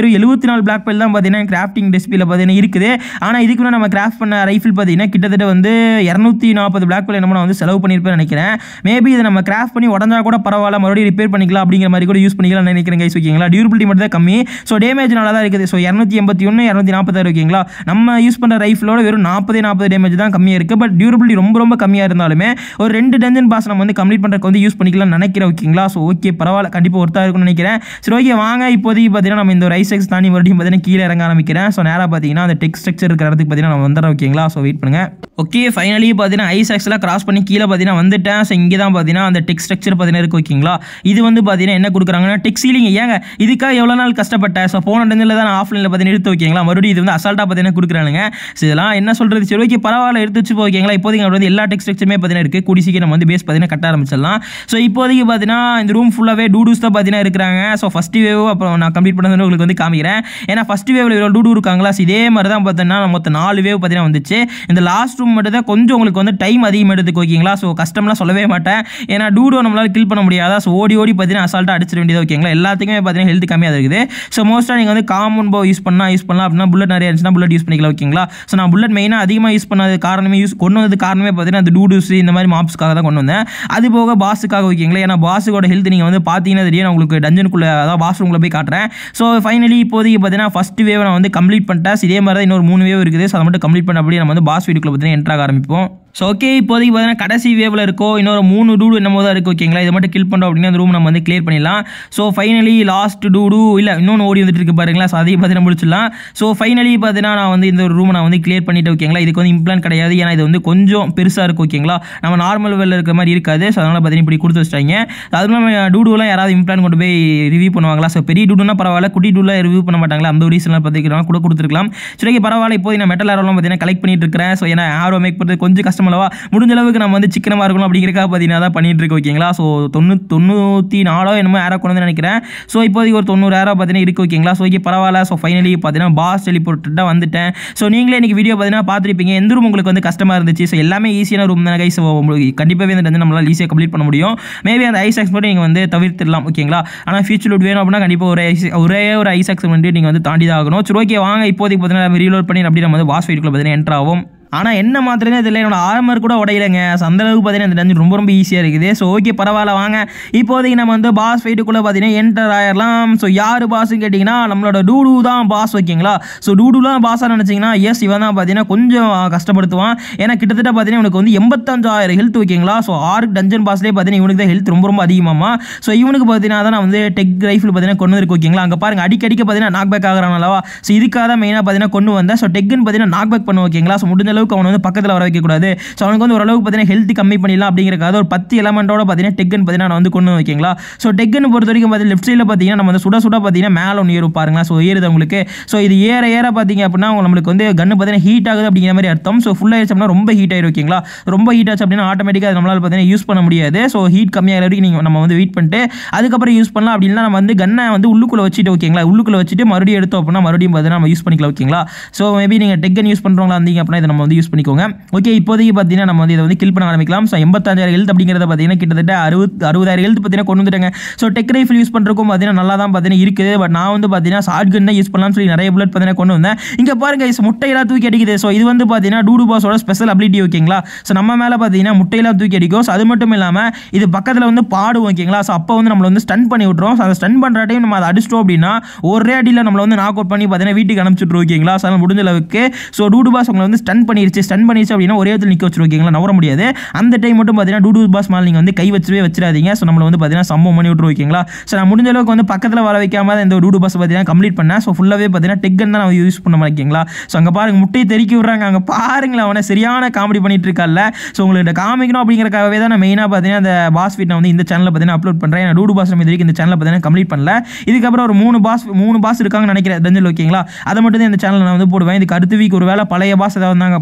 வெறும் எழுபத்தி நாலு பிளாக் பெல் தான் பார்த்தீங்கன்னா கிராஃப்டிங் ரெசிபியில் பார்த்தீங்கன்னா இருக்குது ஆனால் இதுக்கு முன்னாடி நம்ம கிராஃப்ட் பண்ண ரைஃபிள் பார்த்தீங்கன்னா கிட்டத்தட்ட வந்து இரநூத்தி நாற்பது பிளாக் பெல் என்னமோ நான் வந்து செலவு பண்ணியிருப்பேன் நினைக்கிறேன் மேபி இதை நம்ம கிராஃப்ட் பண்ணி உடஞ்சா கூட பரவாயில்ல மறுபடியும் ரிப்பேர் பண்ணிக்கலாம் அப்படிங்கிற மாதிரி கூட யூஸ் பண்ணிக்கலாம் நினைக்கிறேன் கைஸ் ஓகேங்களா டியூரபிலிட்டி மட்டும் தான் கம்மி ஸோ டேமேஜ் நல்லா தான் இருக்குது ஸோ இரநூத்தி எண்பத்தி ஒன்று இரநூத்தி நாற்பத்தாறு ஓகேங்களா நம்ம யூஸ் பண்ணுற ரைஃபிளோட வெறும் நாற்பதே நாற்பது டேமேஜ் தான் கம்மியாக இருக்குது பட் டியூரபிலிட்டி ரொம்ப ரொம்ப கம்மியாக இருந்தாலுமே ஒரு ரெண்டு டஞ்சன் பாஸ் நம்ம வந்து கம்ப்ளீட் பண்ணுறதுக்கு வந்து யூஸ் பண்ணிக்கலாம்னு நினைக்கிறேன் ஓகேங்களா ஸோ ஓகே பரவாயில்ல கண்டிப்பாக ஒருத்தா இருக்கும்னு நினைக்கிறேன் சரி ஓகே வாங்க இப்போதைக்கு பார்த்தீங்கன்னா நம்ம இந்த ஒரு ஐசெக்ஸ் தாண்டி மறுபடியும் பார்த்தீங்கன்னா கீழே இறங்க ஆரம்பிக்கிறேன் ஸோ நேராக பார்த்தீங்கன்னா அந்த டெக் ஸ்ட்ரக்சர் இருக்கிற இடத்துக்கு பார்த்தீங்கன்னா நம்ம வந்துடுறோம் ஓகேங்களா ஸோ வெயிட் பண்ணுங்க ஓகே ஃபைனலி பார்த்தீங்கன்னா ஐசெக்ஸ்லாம் கிராஸ் பண்ணி கீழே பார்த்தீங்கன்னா வந்துட்டேன் ஸோ இங்கே தான் பார்த்தீங்கன்னா அந்த டெக் ஸ்ட்ரக்சர் பார்த்தீங்கன்னா இருக்கு ஓகேங்களா இது வந்து பார்த்தீங்கன்னா என்ன கொடுக்குறாங்கன்னா டெக் சீலிங் ஏங்க இதுக்காக எவ்வளோ நாள் கஷ்டப்பட்டேன் ஸோ போன டஞ்சில் தான் நான் ஆஃப்லைனில் பார்த்தீங்கன்னா எடுத்து வைக்கீங்களா மறுபடியும் இது வந்து அசால்ட்டாக பார்த்தீங்கன்னா கொடுக்குறானுங்க ஸோ இதெல்லாம் என்ன சொல்கிறது சரி ஓகே பரவாயில்ல எடுத்து வச்சு ஓகேங்களா இப்போதைக்கு வந்து எல்லா டெக் ஸ்ட்ரக்சருமே பார்த்தீங்கன்னா இருக்குது கூடி சீக்கிரம் நம்ம வந்து பேஸ் பார்த்தீங்கன்னா கட்ட ஆரம்பிச்சிடலாம் ஸோ இப்போதைக்கு பார்த்தீங்கன்னா இந்த ரூம் ஃபுல்லாகவே டூடூஸ் தான் பார்த்தீங்கன்னா இருக்கிறாங்க ஸோ ஃபஸ்ட் வேவ் அப்புறம் நான் கம்ப்ளீட் பண்ணது உங்களுக்கு வந்து காமிக்கிறேன் ஏன்னா ஃபஸ்ட் வேவில் இவ்வளோ டூடு இருக்காங்களா so இதே மாதிரி தான் பார்த்தீங்கன்னா மொத்தம் நாலு வேவ் பார்த்தீங்கன்னா வந்துச்சு இந்த லாஸ்ட் ரூம் மட்டும் தான் கொஞ்சம் உங்களுக்கு வந்து டைம் அதிகம் எடுத்துக்கு ஓகேங்களா ஸோ கஷ்டம்லாம் சொல்லவே மாட்டேன் ஏன்னா டூடோ நம்மளால் கில் பண்ண முடியாதா ஸோ ஓடி ஓடி பார்த்தீங்கன்னா அசால்ட்டாக அடிச்சிட வேண்டியது ஓகேங்களா எல்லாத்துக்குமே பார்த்தீங்கன்னா ஹெல்த் கம்மியாக இருக்குது ஸோ மோஸ்ட்டாக நீங்கள் வந்து காமன் போ யூஸ் பண்ணால் யூஸ் பண்ணலாம் அப்படின்னா புல்லட் நிறைய இருந்துச்சுன்னா புல்லட் யூஸ் பண்ணிக்கலாம் ஓகேங்களா ஸோ நான் புல்லட் மெயினாக அதிகமாக யூஸ் பண்ணது காரணமே யூஸ் கொண்டு வந்தது காரணமே பார்த்தீங்கன்னா அந்த டூடூஸ் இந்த மாதிரி மாப்ஸ்க்காக தான் கொண்டு வந்தேன் அது போக பாஸுக்காக ஓகேங்களா ஏன்னா பாஸுக்கோட ஹெல்த் நீங்கள் வந்து பார்த்தீங்கன்னா தெரியும் நான் உங்களுக்கு டஞ்சனுக்குள்ளே அதாவது பாஸ் ரூமில் போய் காட்டுறேன் ஸோ ஃபைனலி இப்போதைக்கு பார்த்தீங்கன்னா ஃபஸ்ட் வேவ் நான் வந்து கம்ப்ளீட் பண்ணிட்டேன் So இதே மாதிரி தான் இன்னொரு மூணு வேவ் இருக்குது ஸோ அதை மட்டும் கம்ப்ளீட் பண்ண அப்படியே நம்ம வந்து பாஸ் வீட்டுக்குள்ள பார்த்தீங்கன்னா என்ட்ராக ஆரம்பிப்போம் ஸோ ஓகே இப்போதைக்கு பார்த்தீங்கன்னா கடைசி வேவில் இருக்கோ இன்னொரு மூணு டூடு என்னமோ தான் இருக்குது ஓகேங்களா இதை மட்டும் கில் பண்ணுறோம் அப்படின்னா அந்த ரூம் நம்ம வந்து கிளியர் பண்ணிடலாம் ஸோ ஃபைனலி லாஸ்ட் டூடு இல்லை இன்னொன்று ஓடி வந்துட்டு இருக்கு பாருங்களா ஸோ அதையும் பார்த்தீங்கன்னா முடிச்சிடலாம் ஸோ ஃபைனலி பார்த்தீங்கன்னா நான் வந்து இந்த ஒரு ரூம் நான் வந்து கிளியர் பண்ணிட்டு ஓகேங்களா இதுக்கு வந்து இம்ப்ளான் கிடையாது ஏன்னா இது வந்து கொஞ்சம் பெருசாக இருக்கும் ஓகேங்களா நம்ம நார்மல் வேலில் இருக்கிற மாதிரி இருக்காது ஸோ அதனால் பார்த்தீங்கன்னா இப்படி கொடுத்து வச்சிட்டாங்க அது இல்லாமல் டூடுலாம் யாராவது இம்ப்ளான் கொண்டு போய் ரிவ்யூ பண்ணுவாங்களா ஸோ பெரிய டூடுனா பரவாயில்ல குட்டி டூலாம் ரிவ்யூ பண்ண மாட்டாங்களா அந்த ஒரு ரீசனில் பார்த்துக்கலாம் கூட கொடுத்துருக்கலாம் சரி okay, பரவாயில்ல இப்போ நான் மெட்டல் ஆரோலாம் பார்த்தீங்கன்னா கலெக்ட் பண்ணிட்டு இருக்கிறேன் ஸோ ஏன்னா ஆரோ மேக் பண்ணுறது கொஞ்சம் கஷ்டம் அல்லவா முடிஞ்ச அளவுக்கு நம்ம வந்து சிக்கனமாக இருக்கணும் அப்படிங்கிறக்காக பார்த்தீங்கன்னா தான் பண்ணிட்டு இருக்கோம் ஓகேங்களா ஸோ தொண்ணூ தொண்ணூற்றி நாலோ என்னமோ ஏரோ கொண்டு வந்து நினைக்கிறேன் ஸோ இப்போதைக்கு ஒரு தொண்ணூறு ஏரோ பார்த்தீங்கன்னா இருக்கு ஓகேங்களா ஸோ ஓகே பரவாயில்ல ஸோ ஃபைனலி பார்த்தீங்கன்னா பாஸ் டெலிபோர்ட்டு வந்துட்டேன் ஸோ நீங்களே இன்னைக்கு வீடியோ பார்த்தீங்கன்னா பார்த்துருப்பீங்க எந்த ரூம் உங்களுக்கு வந்து கஷ்டமாக இருந்துச்சு ஸோ எல்லாமே ஈஸியான ரூம் தானே கைஸ் உங்களுக்கு கண்டிப்பாகவே இந்த வந்து நம்மளால் ஈஸியாக கம்ப்ளீட் பண்ண முடியும் மேபி அந்த ஐஸ் மட்டும் நீங்கள் வந்து தவிர்த்திடலாம் ஓகேங்களா ஆனால் ஃபியூச்சர் லூட் வேணும் அப்படின்னா கண்டிப்பாக ஒரு ஐஸ் ஒரே ஒரு ஐஸ் வந்து நீங்கள் வந்து தாண்டி தான் ஆகணும் சரி ஓகே வாங்க இப்போதைக்கு பார்த்தீங்கன்னா நம்ம ரீலோட் பண்ணி அப்படி நம்ம வந்து பாஸ் ஃபைட்டுக்குள்ள பார்த்தீங்கன்னா என்ட்ரு ஆகும் ஆனால் என்ன மாத்திரமே இதில் என்னோட ஆர்மர் கூட உடையலைங்க So, அந்த அளவுக்கு பார்த்தீங்கன்னா இந்த டஞ்சன் ரொம்ப ரொம்ப ஈஸியாக இருக்குது ஸோ ஓகே பரவாயில்ல வாங்க இப்போதைக்கு நம்ம வந்து பாஸ் ஃபைட்டுக்குள்ளே பார்த்தீங்கன்னா என்டர் ஆயிடலாம் ஸோ யார் பாஸ்ன்னு கேட்டிங்கன்னா நம்மளோட டூடு தான் பாஸ் ஓகேங்களா ஸோ டூடுலாம் பாஸாக நினச்சிங்கன்னா எஸ் இவன் தான் பார்த்தீங்கன்னா கொஞ்சம் கஷ்டப்படுத்துவான் ஏன்னா கிட்டத்தட்ட பார்த்தீங்கன்னா இவனுக்கு வந்து எண்பத்தஞ்சாயிரம் ஹெல்த் ஓகேங்களா ஸோ ஆறு டஞ்சன் பாஸ்லேயே பார்த்தீங்கன்னா இவனுக்கு தான் ஹெல்த் ரொம்ப ரொம்ப அதிகமாமா ஸோ இவனுக்கு பார்த்தீங்கன்னா தான் நான் வந்து டெக் ரைஃபிள் பார்த்தீங்கன்னா கொண்டு வந்து ஓகேங்களா அங்கே பாருங்க அடிக்கடிக்க பார்த்தீங்கன்னா நாக் பேக் ஆகிறான் அல்லவா ஸோ இதுக்காக தான் மெயினாக பார்த்தீங்கன்னா கொண்டு வந்தேன் ஸோ டெக்குன்னு பார்த்தீங்கன்னா நாக் பேக் பண்ண ஓகேங்களா ஸோ முடிஞ்ச அளவுக்கு அவனை வந்து பக்கத்தில் வர வைக்கக்கூடாது ஸோ அவனுக்கு வந்து ஓரளவுக்கு பார்த்தீங்கன்னா ஹெல்த் கம்மி பண்ணிடலாம் அப்படிங்கிறக்காக ஒரு பத்து எலமெண்ட்டோட பார்த்தீங்கன்னா டெக்குன்னு பார்த்தீங்கன்னா நான் வந்து கொண்டு வந்து வைக்கீங்களா ஸோ டெக்குன்னு பொறுத்த வரைக்கும் பார்த்தீங்கன்னா லெஃப்ட் சைடில் பார்த்தீங்கன்னா நம்ம வந்து சுட சுட பார்த்தீங்கன்னா மேலே ஒன்று ஏறும் பாருங்களா ஸோ ஏறுது உங்களுக்கு ஸோ இது ஏற ஏற பார்த்தீங்க அப்படின்னா உங்களுக்கு நம்மளுக்கு வந்து கன்று பார்த்தீங்கன்னா ஹீட் ஆகுது அப்படிங்கிற மாதிரி அர்த்தம் ஸோ ஃபுல் ஆயிடுச்சு அப்படின்னா ரொம்ப ஹீட் ஆயிடும் ஓகேங்களா ரொம்ப ஹீட் ஆச்சு அப்படின்னா ஆட்டோமேட்டிக்காக அது நம்மளால் பார்த்தீங்கன்னா யூஸ் பண்ண முடியாது ஸோ ஹீட் கம்மியாகிற வரைக்கும் நீங்கள் நம்ம வந்து வெயிட் பண்ணிட்டு அதுக்கப்புறம் யூஸ் பண்ணலாம் அப்படின்னா நம்ம வந்து கன்னை வந்து உள்ளுக்குள்ளே வச்சுட்டு ஓகேங்களா உள்ளுக்குள்ளே வச்சுட்டு மறுபடியும் எடுத்தோம் அப்படின்னா மறுபடியும் பார்த்தீங்கன்னா நம்ம யூஸ் பண்ணிக்கலாம் ஓகேங்களா ஸோ மேபி நீங்கள் டெக்கன் யூஸ் பண்ணுறவங்களா இருந்தீங்க அப்படின்னா இதை நம்ம வந்து யூஸ் பண்ணிக்கோங்க ஓகே இப்போதைக்கு பார்த்தீங்கன்னா நம்ம வந்து இதை வந்து கில் பண்ண ஆரம்பிக்கலாம் ஸோ எண்பத்தஞ்சாயிரம் ஹெல்த் அப்படிங்கிறத பார்த்தீங்கன்னா கிட்டத்தட்ட அறுபது அறுபதாயிரம் ஹெல்த் பார்த்தீங்கன்னா கொண்டு வந்துட்டாங்க ஸோ டெக் ரைஃபிள் யூஸ் பண்ணுறதுக்கும் பார்த்தீங்கன்னா நல்லா தான் பார்த்தீங்கன்னா இருக்குது பட் நான் வந்து பார்த்தீங்கன்னா ஷார்ட் கன் தான் யூஸ் பண்ணலாம்னு சொல்லி நிறைய புல்லட் பார்த்தீங்கன்னா கொண்டு வந்தேன் இங்கே பாருங்க guys, முட்டையெல்லாம் தூக்கி அடிக்குது ஸோ இது வந்து பார்த்தீங்கன்னா டூடு பாஸோட ஸ்பெஷல் அபிலிட்டி ஓகேங்களா ஸோ நம்ம மேலே பார்த்தீங்கன்னா முட்டையெல்லாம் தூக்கி அடிக்கும் ஸோ அது மட்டும் இல்லாமல் இது பக்கத்தில் வந்து பாடும் ஓகேங்களா ஸோ அப்போ வந்து நம்மளை வந்து ஸ்டன் பண்ணி விட்ருவோம் ஸோ அதை ஸ்டன் பண்ணுற டைம் நம்ம அதை அடிச்சிட்டோம் அப்படின்னா ஒரே அடியில் நம்மளை வந்து நாக் அவுட் பண்ணி பார்த்தீங்கன்னா வீட்டுக்கு அனுப்பிச்சுட்ரு ஓகேங்களா ஸோ அதனால முடிஞ்ச அளவுக்கு ஸோ டூடு பாஸ் உங்களை வந்து ஸ்டன் பண்ணிருச்சு ஸ்டன் பண்ணிருச்சு அப்படின்னா ஒரே இடத்துல நிற்க வச்சிரு ஓகேங்களா நவர முடியாது அந்த டைம் மட்டும் பார்த்தீங்கன்னா டூடு பாஸ் மேலே நீங்கள் வந்து கை வச்சவே வச்சிடாதீங்க ஸோ நம்மளை வந்து பார்த்தீங்கன்னா சம்பவம் பண்ணி விட்ரு ஓகேங்களா ஸோ நான் முடிஞ்ச அளவுக்கு வந்து பக்கத்தில் வர வைக்காம தான் இந்த டூடு பாஸ் பார்த்தீங்கன்னா கம்ப்ளீட் பண்ணேன் ஸோ ஃபுல்லாகவே பார்த்தீங்கன்னா டெக்கன் தான் நான் யூஸ் பண்ண மாட்டேங்களா ஸோ அங்கே பாருங்க முட்டையை தெறிக்கி விட்றாங்க அங்கே பாருங்களேன் அவனை சரியான காமெடி பண்ணிட்டு இருக்கால ஸோ உங்களுக்கு காமிக்கணும் அப்படிங்கிறக்காகவே தான் நான் மெயினாக பார்த்தீங்கன்னா அந்த பாஸ் ஃபீட் நான் வந்து இந்த சேனலில் பார்த்தீங்கன்னா அப்லோட் பண்ணுறேன் நான் டூடு பாஸ் நம்ம இது வரைக்கும் இந்த சேனலில் பார்த்தீங்கன்னா கம்ப்ளீட் பண்ணல இதுக்கப்புறம் ஒரு மூணு பாஸ் மூணு பாஸ் இருக்காங்கன்னு நினைக்கிறேன் டஞ்சல் ஓகேங்களா அதை மட்டும் தான் இந்த சேனலில் நான் வந்து போடுவேன் இதுக்கு அடுத்த வீக் ஒரு வேளை பழைய பாஸ் ஏதாவது வந்தாங்க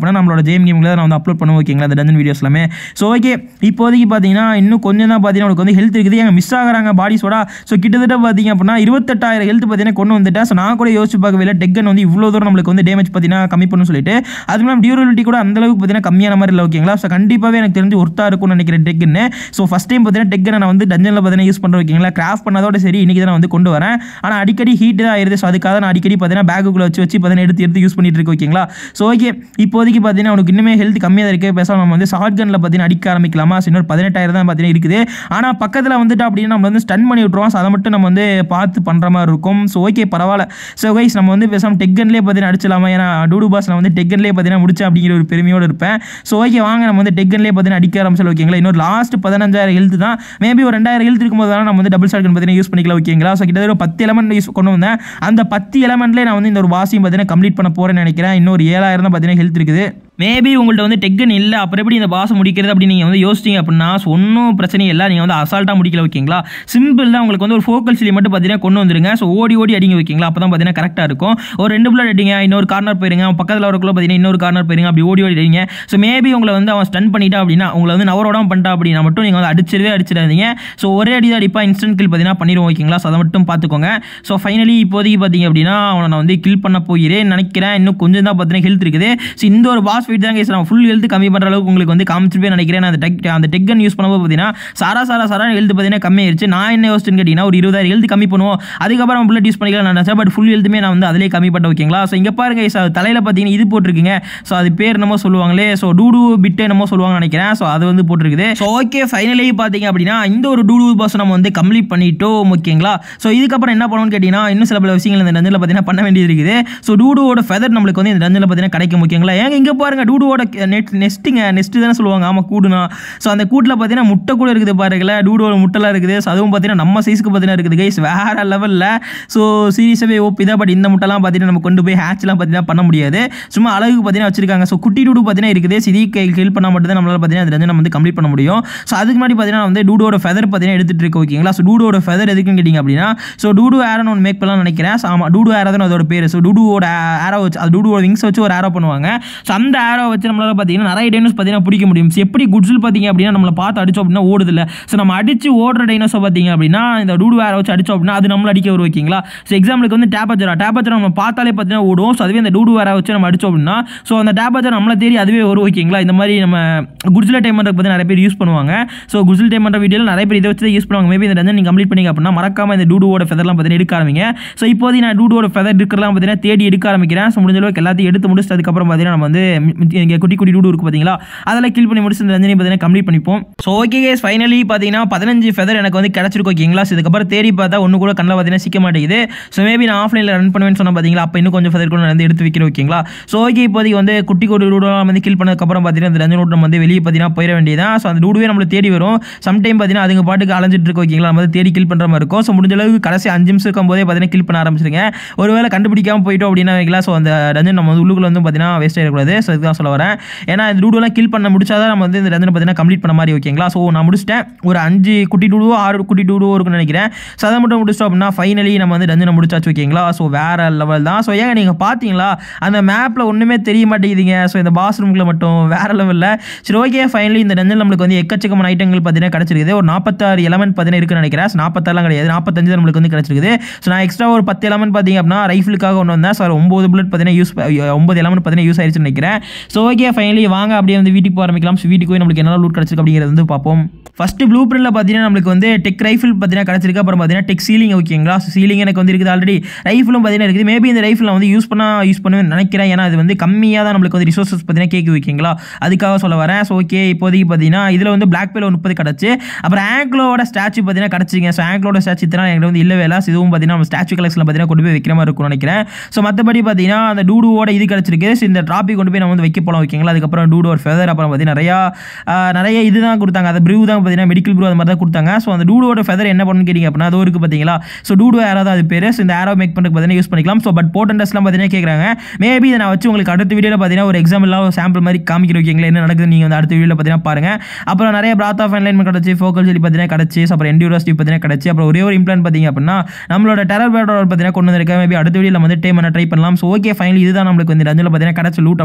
அப்படின்னா நம்மளோட ஜேம் கேமில் நான் வந்து அப்லோட் பண்ணுவோம் ஓகேங்களா அந்த டஞ்சன் வீடியோஸ் எல்லாமே ஸோ ஓகே இப்போதைக்கு பார்த்தீங்கன்னா இன்னும் கொஞ்சம் தான் பார்த்தீங்கன்னா உனக்கு வந்து ஹெல்த் இருக்குது எங்க மிஸ் ஆகுறாங்க பாடிஸோட ஸோ கிட்டத்தட்ட பார்த்தீங்க அப்படின்னா இருபத்தெட்டாயிரம் ஹெல்த் பார்த்தீங்கன்னா கொண்டு வந்துட்டேன் ஸோ நான் கூட யோசிச்சு பார்க்கவே டெக்கன் வந்து இவ்வளோ தூரம் நம்மளுக்கு வந்து டேமேஜ் பார்த்தீங்கன்னா கம்மி பண்ணு சொல்லிட்டு அது இல்லாமல் டியூரபிலிட்டி கூட அந்த அளவுக்கு பார்த்தீங்கன்னா கம்மியான மாதிரி இல்லை ஓகேங்களா ஸோ கண்டிப்பாகவே எனக்கு தெரிஞ்சு ஒர்த்தாக இருக்கும்னு நினைக்கிறேன் டெக்குன்னு ஸோ ஃபஸ்ட் டைம் பார்த்தீங்கன்னா டெக்கனை நான் வந்து டஞ்சனில் பார்த்தீங்கன்னா யூஸ் பண்ணுறேன் ஓகேங்களா கிராஃப்ட் பண்ணதோட சரி இன்றைக்கி தான் நான் வந்து கொண்டு வரேன் ஆனால் அடிக்கடி ஹீட் தான் ஆயிருது ஸோ அதுக்காக நான் அடிக்கடி பார்த்தீங்கன்னா பேக்குக்குள்ளே வச்சு வச்சு பார்த்தீங்கன்னா எடுத்து எடுத்து யூஸ் பண்ணிட்டு இருக்கேன் ஓகேங்களா ஸோ ஓகே இப்போதைக்கு பார்த்தீங்கன்னா உனக்கு இன்னுமே ஹெல்த் கம்மியாக தான் இருக்குது பேசாம நம்ம வந்து ஷார்ட் கனில் பார்த்தீங்கன்னா அடிக்க ஆரம்பிக்கலாமா ஸோ இன்னொரு பதினெட்டாயிரம் தான் பார்த்தீங்கன்னா இருக்குது ஆனால் பக்கத்தில் வந்துட்டு அப்படின்னா நம்ம வந்து ஸ்டன் பண்ணி விட்ருவோம் ஸோ அதை மட்டும் நம்ம வந்து பார்த்து பண்ணுற மாதிரி இருக்கும் ஸோ ஓகே பரவாயில்ல ஸோ கைஸ் நம்ம வந்து பேசாமல் டெக்கன்லேயே பார்த்தீங்கன்னா அடிச்சலாமா ஏன்னா டூடு பாஸ் நான் வந்து டெக்கன்லேயே பார்த்தீங்கன்னா முடிச்சேன் அப்படிங்கிற ஒரு பெருமையோடு இருப்பேன் ஸோ ஓகே வாங்க நம்ம வந்து டெக்கன்லேயே பார்த்தீங்கன்னா அடிக்க ஆரம்பிச்சல ஓகேங்களா இன்னொரு லாஸ்ட் பதினஞ்சாயிரம் ஹெல்த் தான் மேபி ஒரு ரெண்டாயிரம் ஹெல்த் இருக்கும்போது தான் நம்ம வந்து டபுள் ஷாட் பார்த்தீங்கன்னா யூஸ் பண்ணிக்கலாம் ஓகேங்களா ஸோ கிட்டத்தட்ட ஒரு பத்து எலமெண்ட் யூஸ் கொண்டு வந்தேன் அந்த பத்து எலமெண்ட்லேயே நான் வந்து இந்த ஒரு வாசியும் பார்த்தீங்கன்னா கம்ப்ளீட் பண்ண போகிறேன்னு நினைக்கிறேன் இன்னொரு ஏழாயிரம் தான் பார்த்தீங்கன்னா ஹெல்த் இருக்குது மேபி உங்கள்ட்ட வந்து டெக்கன் இல்லை அப்புறம் எப்படி இந்த பாஸ் முடிக்கிறது அப்படின்னு நீங்கள் வந்து யோசிச்சிங்க அப்படின்னா ஸோ ஒன்றும் பிரச்சனை இல்லை நீங்கள் வந்து அசால்ட்டாக முடிக்கல ஓகேங்களா சிம்பிள் தான் உங்களுக்கு வந்து ஒரு ஃபோக்கல் சிலி மட்டும் பார்த்தீங்கன்னா கொண்டு வந்துருங்க ஸோ ஓடி ஓடி அடிங்க ஓகேங்களா அப்போ தான் பார்த்தீங்கன்னா கரெக்டாக இருக்கும் ஒரு ரெண்டு பிள்ளை அடிங்க இன்னொரு கார்னர் போயிருங்க பக்கத்தில் வரக்குள்ள பார்த்தீங்கன்னா இன்னொரு கார்னர் போயிருங்க அப்படி ஓடி ஓடி அடிங்க ஸோ மேபி உங்களை வந்து அவன் ஸ்டன் பண்ணிட்டா அப்படின்னா உங்களை வந்து நவரோடாம பண்ணிட்டா அப்படின்னா மட்டும் நீங்கள் வந்து அடிச்சிடவே அடிச்சிடாதீங்க ஸோ ஒரே அடி தான் அடிப்பா இன்ஸ்டன்ட் கில் பார்த்தீங்கன்னா பண்ணிடுவோம் ஓகேங்களா ஸோ அதை மட்டும் பார்த்துக்கோங்க ஸோ ஃபைனலி இப்போதைக்கு பார்த்தீங்க அப்படின்னா அவனை நான் வந்து கில் பண்ண போகிறேன் நினைக்கிறேன் இன்னும் கொஞ்சம் தான் பார்த்தீங்கன்னா ஹெல்த் இருக்குது ஸோ இந்த ஒரு பாஸ் ஃபைட் தான் கேஸ் நான் ஃபுல் ஹெல்த் கம்மி பண்ணுற அளவுக்கு உங்களுக்கு வந்து காமிச்சிட்டு நினைக்கிறேன் அந்த டெக் அந்த டெக்கன் யூஸ் பண்ணும்போது பார்த்தீங்கன்னா சாரா சாரா சாரா ஹெல்த் பார்த்தீங்கன்னா கம்மியாயிருச்சு நான் என்ன யோசிச்சுன்னு கேட்டிங்கன்னா ஒரு இருபதாயிரம் ஹெல்த் கம்மி பண்ணுவோம் அதுக்கப்புறம் புல்லட் யூஸ் பண்ணிக்கலாம் நான் நினச்சேன் பட் ஃபுல் ஹெல்த்துமே நான் வந்து அதிலே கம்மி பண்ண ஓகேங்களா ஸோ இங்கே பாருங்க guys, அது தலையில் பார்த்தீங்கன்னா இது போட்டிருக்குங்க ஸோ அது பேர் என்னமோ சொல்லுவாங்களே ஸோ டூடு பிட்டு என்னமோ சொல்லுவாங்கன்னு நினைக்கிறேன் ஸோ அது வந்து போட்டிருக்குது ஸோ ஓகே ஃபைனலி பார்த்தீங்க அப்படின்னா இந்த ஒரு டூடு பாஸ் நம்ம வந்து கம்ப்ளீட் பண்ணிட்டோம் ஓகேங்களா ஸோ இதுக்கப்புறம் என்ன பண்ணணும்னு கேட்டிங்கன்னா இன்னும் சில பல விஷயங்கள் இந்த டஞ்சில் பார்த்தீங்கன்னா பண்ண வேண்டியது இருக்குது ஸோ டூடுவோட ஃபெதர் நம்மளுக்கு வந்து இந்த டஞ்சில் பார்த்தீங்கன்னா கிடைக்கும் ஓகேங்களா ஏங்க இங்கே பாருங்க டூடுவோட நெட் நெஸ்ட்டுங்க நெஸ்ட்டு தானே சொல்லுவாங்க ஆமாம் கூடுனா ஸோ அந்த கூட்டில் பார்த்தீங்கன்னா முட்டை கூட இருக்குது பாருங்களேன் டூடோட முட்டைலாம் இருக்குது ஸோ அதுவும் பார்த்தீங்கன்னா நம்ம சைஸ்க்கு பார்த்தீங்கன்னா இருக்குது கைஸ் வேற லெவலில் ஸோ சீரியஸாகவே ஓப்பி தான் பட் இந்த முட்டைலாம் பார்த்தீங்கன்னா நம்ம கொண்டு போய் ஹேட்ச்லாம் பார்த்தீங்கன்னா பண்ண முடியாது சும்மா அழகுக்கு பார்த்தீங்கன்னா வச்சிருக்காங்க ஸோ குட்டி டூடு பார்த்தீங்கன்னா இருக்குது சிதி ஹெல்ப் பண்ணால் மட்டும் தான் நம்மளால் பார்த்தீங்கன்னா அந்த நம்ம வந்து கம்ப்ளீட் பண்ண முடியும் ஸோ அதுக்கு முன்னாடி பார்த்தீங்கன்னா வந்து டூடோட ஃபெதர் பார்த்தீங்கன்னா எடுத்துகிட்டு இருக்கு ஓகேங்களா ஸோ டூடோட ஃபெதர் எதுக்குன்னு கேட்டிங்க அப்படின்னா ஸோ டூடு ஏரோன்னு ஒன்று மேக் பண்ணலாம்னு நினைக்கிறேன் ஸோ ஆமாம் டூடு ஏரோ தான் அதோட பேர் ஸோ டூடுவோட ஏரோ வச்சு அது டூடுவோட விங்ஸ் வச்சு ஒரு ஏரோ பண்ணுவாங்க ஸோ அந்த ஏரோ வச்சு நம்மளால் பார்த்தீங்கன்னா நிறைய டைனோஸ் பார்த்தீங்கன்னா பிடிக்க முடியும் ஸோ எப்படி குட்ஸில் பார்த்தீங்க அப்படின்னா நம்மளை பார்த்து அடிச்சோம் அப்படின்னா ஓடுதில்ல ஸோ நம்ம அடிச்சு ஓடுற டைனோஸை பார்த்தீங்க அப்படின்னா இந்த டூடு ஏரோ வச்சு அடிச்சோம் அப்படின்னா அது நம்மள அடிக்க வரும் ஓகேங்களா ஸோ எக்ஸாம்பிளுக்கு வந்து டேப்பச்சரா டேப்பச்சரா நம்ம பார்த்தாலே பார்த்தீங்கன்னா ஓடும் ஸோ அதுவே இந்த டூடு ஏரோ வச்சு நம்ம அடிச்சோம் அப்படின்னா ஸோ அந்த டேப்பச்சரா நம்மளை தேடி அதுவே வரும் ஓகேங்களா இந்த மாதிரி நம்ம குட்ஸில் டைம் பண்ணுறதுக்கு பற்றி நிறைய பேர் யூஸ் பண்ணுவாங்க ஸோ குட்ஸில் டைம் பண்ணுற வீடியோவில் நிறைய பேர் இதை வச்சு தான் யூஸ் பண்ணுவாங்க மேபி இந்த ரஞ்சன் நீங்கள் கம்ப்ளீட் பண்ணிங்க அப்படின்னா மறக்காம இந்த டூடுவோட ஃபெதர்லாம் பார்த்தீங்கன்னா எடுக்க ஆரம்பிங்க ஸோ இப்போதைக்கு நான் டூடுவோட ஃபெதர் இருக்கிறலாம் பார்த்தீங்கன்னா தேடி எடுக்க ஆரம்பிக்கிறேன் ஸோ முடிஞ்ச அளவுக்கு எல்லாத்தையும் எடுத்து முடிச்சுட்டு அதுக்கப்புறம் பார்த்தீங்கன்னா நம்ம வந்து இங்கே குட்டி குட்டி டூடு இருக்குது பார்த்தீங்களா அதெல்லாம் கில் பண்ணி முடிச்சு இந்த ரஞ்சனி பார்த்தீங்கன்னா கம்ப்ளீட் பண்ணிப்போம் ஸோ ஓகே கேஸ் ஃபைனலி பார்த்தீங்கன்னா பதினஞ்சு ஃபெதர் எனக்கு வந்து கிடச்சிருக்கும் ஓகேங்களா ஸோ இதுக்கப்புறம் தேடி பார்த்தா ஒன்று கூட கண்ணில் பார்த்தீங்கன்னா சிக்க மாட்டேங்குது ஸோ மேபி நான் ஆஃப்லைனில் ரன் பண்ணுவேன்னு சொன்ன பார்த்தீங்களா அப்போ இன்னும் கொஞ்சம் ஃபெதர் கூட நான் வந்து எடுத்து வைக்கிறேன் ஓகேங்களா ஸோ ஓகே இப்போதைக்கு வந்து குட்டி குட்டி டூடெலாம் வந்து கில் பண்ணதுக்கப்புறம் பார்த்தீங்கன்னா இந்த ரஞ்சன் ரூட் நம்ம வந்து வெளியே பார்த்தீங்கன்னா போயிட வேண்டியதான் ஸோ அந்த டூடுவே நம்மளை தேடி வரும் சம்டைம் பார்த்தீங்கன்னா அதுங்க பாட்டுக்கு அலைஞ்சிட்டு இருக்கு ஓகேங்களா நம்ம வந்து தேடி கில் பண்ணுற மாதிரி இருக்கும் ஸோ முடிஞ்ச அளவுக்கு கடைசி அஞ்சு நிமிஷம் இருக்கும் போதே பார்த்தீங்கன்னா கில் பண்ண ஆரம்பிச்சிருங்க ஒருவேளை கண்டுபிடிக்காம போயிட்டோம் அப்படின்னா வைக்கலாம் ஸோ அந்த ரஞ்சன் நம்ம வந்து உள்ளுக்குள்ள வந்து பார்த்தீங்கன்னா வேஸ்ட் ஆகிடக்கூடாது ஸோ இதுதான் சொல்ல வரேன் ஏன்னா இந்த டூடுலாம் கில் பண்ண முடிச்சாதான் நம்ம வந்து இந்த ரஞ்சனை பார்த்தீங்கன்னா கம்ப்ளீட் பண்ண மாதிரி ஓகேங்களா ஸோ நான் முடிச்சிட்டேன் ஒரு அஞ்சு குட்டி டூடுவோ ஆறு குட்டி டூடுவோ இருக்குன்னு நினைக்கிறேன் ஸோ அதை மட்டும் முடிச்சிட்டோம் அப்படின்னா ஃபைனலி நம்ம வந்து ரஞ்சனை முடிச்சாச்சு ஓகேங்களா ஸோ வேற லெவல் தான் ஸோ ஏங்க நீங்கள் பார்த்தீங்களா அந்த மேப்பில் ஒன்றுமே தெரிய மாட்டேங்குதுங்க ஸோ இந்த பாஸ் ரூமில் மட்டும் வேற லெவலில் சரி ஓகே ஃபைனலி இந்த ரஞ்சன் நம்மளுக்கு வந்து எக்கச்சக்கமான ஐட்டங்கள் பார்த்தீங்கன்னா கிடச்சிருக்குது ஒரு நாற்பத்தாறு எலமெண்ட் பார்த்தீங்கன்னா இருக்குன்னு நினைக்கிறேன் ஸோ நாற்பத்தாறுலாம் கிடையாது நாற்பத்தஞ்சு தான் நம்மளுக்கு வந்து கிடச்சிருக்குது ஸோ நான் எக்ஸ்ட்ரா ஒரு பத்து எலமெண்ட் பார்த்தீங்க அப்படின்னா ரைஃபிளுக்காக ஒன்று வந்தேன் ஸோ ஒம்பது புல்லட் பார்த்தீங்கன்னா யூஸ் ஒம்பது எலமெண்ட் பார்த்தீங்கன்னா யூஸ் ஆயிடுச்சுன்னு நினைக்கிறேன் ஸோ ஓகே ஃபைனலி வாங்க அப்படியே வந்து வீட்டுக்கு போக ஆரம்பிக்கலாம் ஸோ வீட்டுக்கு போய் நம்மளுக்கு என்ன லூட் கிடச்சிருக்கு அப்படிங்கிறது வந்து பார்ப்போம் ஃபஸ்ட்டு ப்ளூ பிரிண்டில் பார்த்தீங்கன்னா நம்மளுக்கு வந்து டெக் ரைஃபிள் பார்த்தீங்கன்னா கிடச்சிருக்கு அப்புறம் பார்த்தீங்கன்னா டெக் சீலிங் ஓகேங்களா ஸோ சீலிங் எனக்கு வந்து இருக்குது ஆல்ரெடி ரைஃபிளும் பார்த்தீங்கன்னா இருக்குது மேபி இந்த ரைஃபிள் நான் வந்து யூஸ் பண்ண யூஸ் பண்ணுவேன் நினைக்கிறேன் ஏன்னா அது வந்து கம்மியாக தான் நம்மளுக்கு வந்து ரிசோர்ஸஸ் பார்த்தீங்கன்னா கேட்கு வைக்கிங்களா அதுக்காக சொல்ல வரேன் ஸோ ஓகே இப்போதைக்கு பார்த்தீங்கன்னா இதில் வந்து பிளாக் பேல முப்பது கிடச்சி அப்புறம் ஆங்க்லோட ஸ்டாச்சு பார்த்தீங்கன்னா கிடச்சிங்க ஸோ ஆங்க்லோட ஸ்டாச்சு தான் என்கிட்ட வந்து இல்லவே இல்லை இதுவும் பார்த்தீங்கன்னா நம்ம ஸ்டாச்சு கலெக்ஷனில் பார்த்தீங்கன்னா கொண்டு போய் வைக்கிற மாதிரி இருக்கும்னு நினைக்கிறேன் ஸோ மற்றபடி பார்த்தீங்கன்னா அந்த டூடுவோட இது கிடச்சிருக்கு ஸோ இந்த ட்ராபிக் கொண்டு போய் நம்ம வந்து வைக்க போகலாம் ஓகேங்களா அதுக்கப்புறம் டூடு ஒரு ஃபெதர் அப்புறம் பார்த்தீங்கன்னா நிறையா ஆஹ், நிறைய இதுதான் கொடுத்தாங்க அந்த ப்ரூ தான் பார்த்தீங்கன்னா மெடிக்கல் ப்ரூ அது மாதிரி தான் கொடுத்தாங்க ஸோ அந்த டூடோட ஃபெதர் என்ன பண்ணணும்னு கேட்டிங்க அப்படின்னா அது இருக்குது பார்த்தீங்களா ஸோ டூடு ஏரோ தான் அது பேர் ஸோ இந்த ஏரோ மேக் பண்ணுறதுக்கு பார்த்தீங்கன்னா யூஸ் பண்ணிக்கலாம் ஸோ பட் போட்டன்டஸ்லாம் பார்த்தீங்கன்னா கேட்குறாங்க மேபி இதை நான் வச்சு உங்களுக்கு அடுத்த வீடியோவில் பார்த்தீங்கன்னா ஒரு எக்ஸாம்பிளாக ஒரு சாம்பிள் மாதிரி காமிக்கிற வைக்கிங்களா என்ன நடக்குது நீங்கள் வந்து அடுத்த வீடியோவில் பார்த்தீங்கன்னா பாருங்கள் அப்புறம் நிறைய பிராத் ஆஃப் என்லைன் கிடச்சி ஃபோக்கல் சொல்லி பார்த்தீங்கன்னா கிடச்சி அப்புறம் என்டியூராஸ்டி பார்த்தீங்கன்னா கிடச்சி அப்புறம் ஒரே ஒரு இம்ப்ளான் பார்த்தீங்க அப்படின்னா நம்மளோட டெரர் பேட்டோட பார்த்தீங்கன்னா கொண்டு வந்திருக்கேன் மேபி அடுத்த வீடியோவில் வந்து டைம் பண்ண ட்ரை பண்ணலாம் ஸோ ஓகே ஃபைனலி இதுதான் நம்மளுக்கு வந்து ரஞ்சில் பார்த்தீங்கன்னா கிடச்ச லூட் அப்படிங்கிற மாதிரி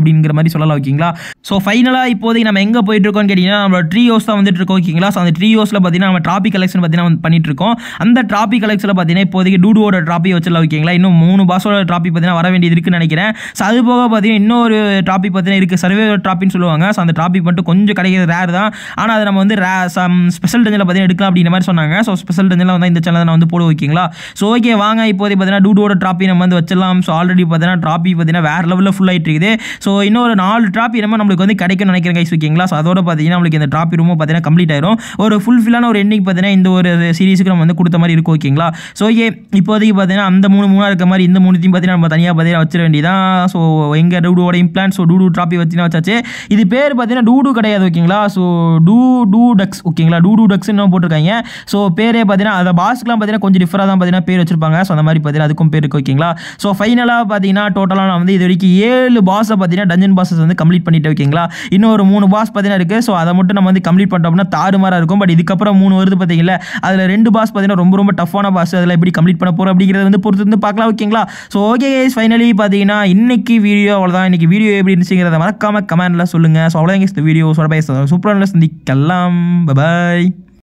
மாதிரி சொல்லலாம் ஓகேங்களா ஸோ ஃபைனலாக இப்போதைக்கு நம்ம எங்கே போயிட்டு இருக்கோம்னு கேட்டிங்கன்னா நம்ம ட்ரீ ஹோஸ் தான் வந்துட்டு இருக்கோம் ஓகேங்களா ஸோ அந்த ட்ரீ ஹோஸில் பார்த்தீங்கன்னா நம்ம ட்ராபி கலெக்ஷன் பார்த்தீங்கன்னா வந்து பண்ணிட்டு இருக்கோம் அந்த ட்ராபி கலெக்ஷனில் பார்த்தீங்கன்னா இப்போதைக்கு டூடுவோட ட்ராபி வச்சிடலாம் ஓகேங்களா இன்னும் மூணு பாஸோட ட்ராபி பார்த்தீங்கன்னா வர வேண்டியது இருக்குன்னு நினைக்கிறேன் ஸோ அது போக பார்த்தீங்கன்னா இன்னொரு ட்ராபி பார்த்தீங்கன்னா இருக்குது சர்வே ட்ராப்பின்னு சொல்லுவாங்க ஸோ அந்த ட்ராபி மட்டும் கொஞ்சம் கிடைக்கிறது ரேர் தான் ஆனால் அதை நம்ம வந்து ரே சம் ஸ்பெஷல் டெஞ்சில் பார்த்தீங்கன்னா எடுக்கலாம் அப்படின்ற மாதிரி சொன்னாங்க ஸோ ஸ்பெஷல் டெஞ்சில் வந்து இந்த சேனல் நான் வந்து போடுவோம் ஓகேங்களா ஸோ ஓகே வாங்க இப்போதைக்கு பார்த்தீங்கன்னா டூடோட ட்ராப்பி நம்ம வந்து வச்சிடலாம் ஸோ ஆல்ரெடி பார்த்தீங்கன்னா ட்ராப்பி பார்த்தீங்கன்னா வேறு லெவலில் ஃபுல் ஆகிட்டு இருக்குது ஸோ இன்னொரு நாலு ட்ராப்பி நம்ம நம்மளுக்கு வந்து கிடைக்கும்னு நினைக்கிறேன் கைஸ் ஓகேங்களா ஸோ அதோட பார்த்தீங்கன்னா நம்மளுக்கு இந்த ட்ராப்பி ரூமும் பார்த்தீங்கன்னா கம்ப்ளீட் ஆயிரும் ஒரு ஃபுல்ஃபில்லான ஒரு எண்ணிக்கு பார்த்தீங்கன்னா இந்த ஒரு சீரிஸுக்கு நம்ம வந்து கொடுத்த மாதிரி இருக்கும் ஓகேங்களா ஸோ ஓகே இப்போதைக்கு பார்த்தீங்கன்னா அந்த மூணு மூணாக இருக்க மாதிரி இந்த மூணுத்தையும் பார்த்தீங்கன்னா நம்ம தனியாக பார்த்தீங்கன்னா வச்சிட வேண்டியதான் ஸோ எங்கள் டூடோட இம்ப்ளான் ஸோ டூடு ட்ராப்பி வச்சுன்னா வச்சாச்சு இது பேர் பார்த்தீங்கன்னா டூடு கிடையாது ஓகேங்களா ஸோ டூ டூ டக்ஸ் ஓகேங்களா டூ டூ டக்ஸ்னு போட்டிருக்காங்க ஸோ பேரே பார்த்தீங்கன்னா அதை பாஸ்க்குலாம் பார்த்தீங்கன்னா கொஞ்சம் டிஃபராக தான் பார்த்தீங்கன்னா பேர் வச்சிருப்பாங்க ஸோ அந்த மாதிரி பார்த்தீங்கன்னா அதுக்கும் பேர் இருக்கு ஓகேங்களா ஸோ ஃபைனலாக பார்த்தீங்கன்னா டோட்டலாக நான் வந்து இது வரைக்கும் ஏழு பாஸை பார்த்தீங்கன்னா டஞ்சன் பாஸஸ் வந்து கம்ப்ளீட் பண்ணிட்டு ஓகேங்களா இன்னும் ஒரு மூணு பாஸ் பார்த்தீங்கன்னா இருக்குது ஸோ அதை மட்டும் நம்ம வந்து கம்ப்ளீட் பண்ணிட்டோம்னா தாறுமாறாக இருக்கும் பட் இதுக்கப்புறம் மூணு வருது பார்த்தீங்களா அதில் ரெண்டு பாஸ் பார்த்தீங்கன்னா ரொம்ப ரொம்ப டஃப்பான பாஸ் அதில் எப்படி கம்ப்ளீட் பண்ண போகிறோம் அப்படிங்கிறத வந்து பொறுத்து வந்து பார்க்கலாம் ஓகேங்களா ஸோ ஓகே ஃபைனலி பார்த்தீங்கன்னா இன்னைக்கு வீடியோ அவ்வளோதான் இன்னைக்கு வீடியோ எப்படி இருந்துச்சுங்கிறத மறக்காம கமெண்ட்டில் சொல்லுங்கள் ஸோ அவ்வளோதான் இந்த வீடியோ சொல்ல சூப்பராக சந்திக்கலாம் பாய்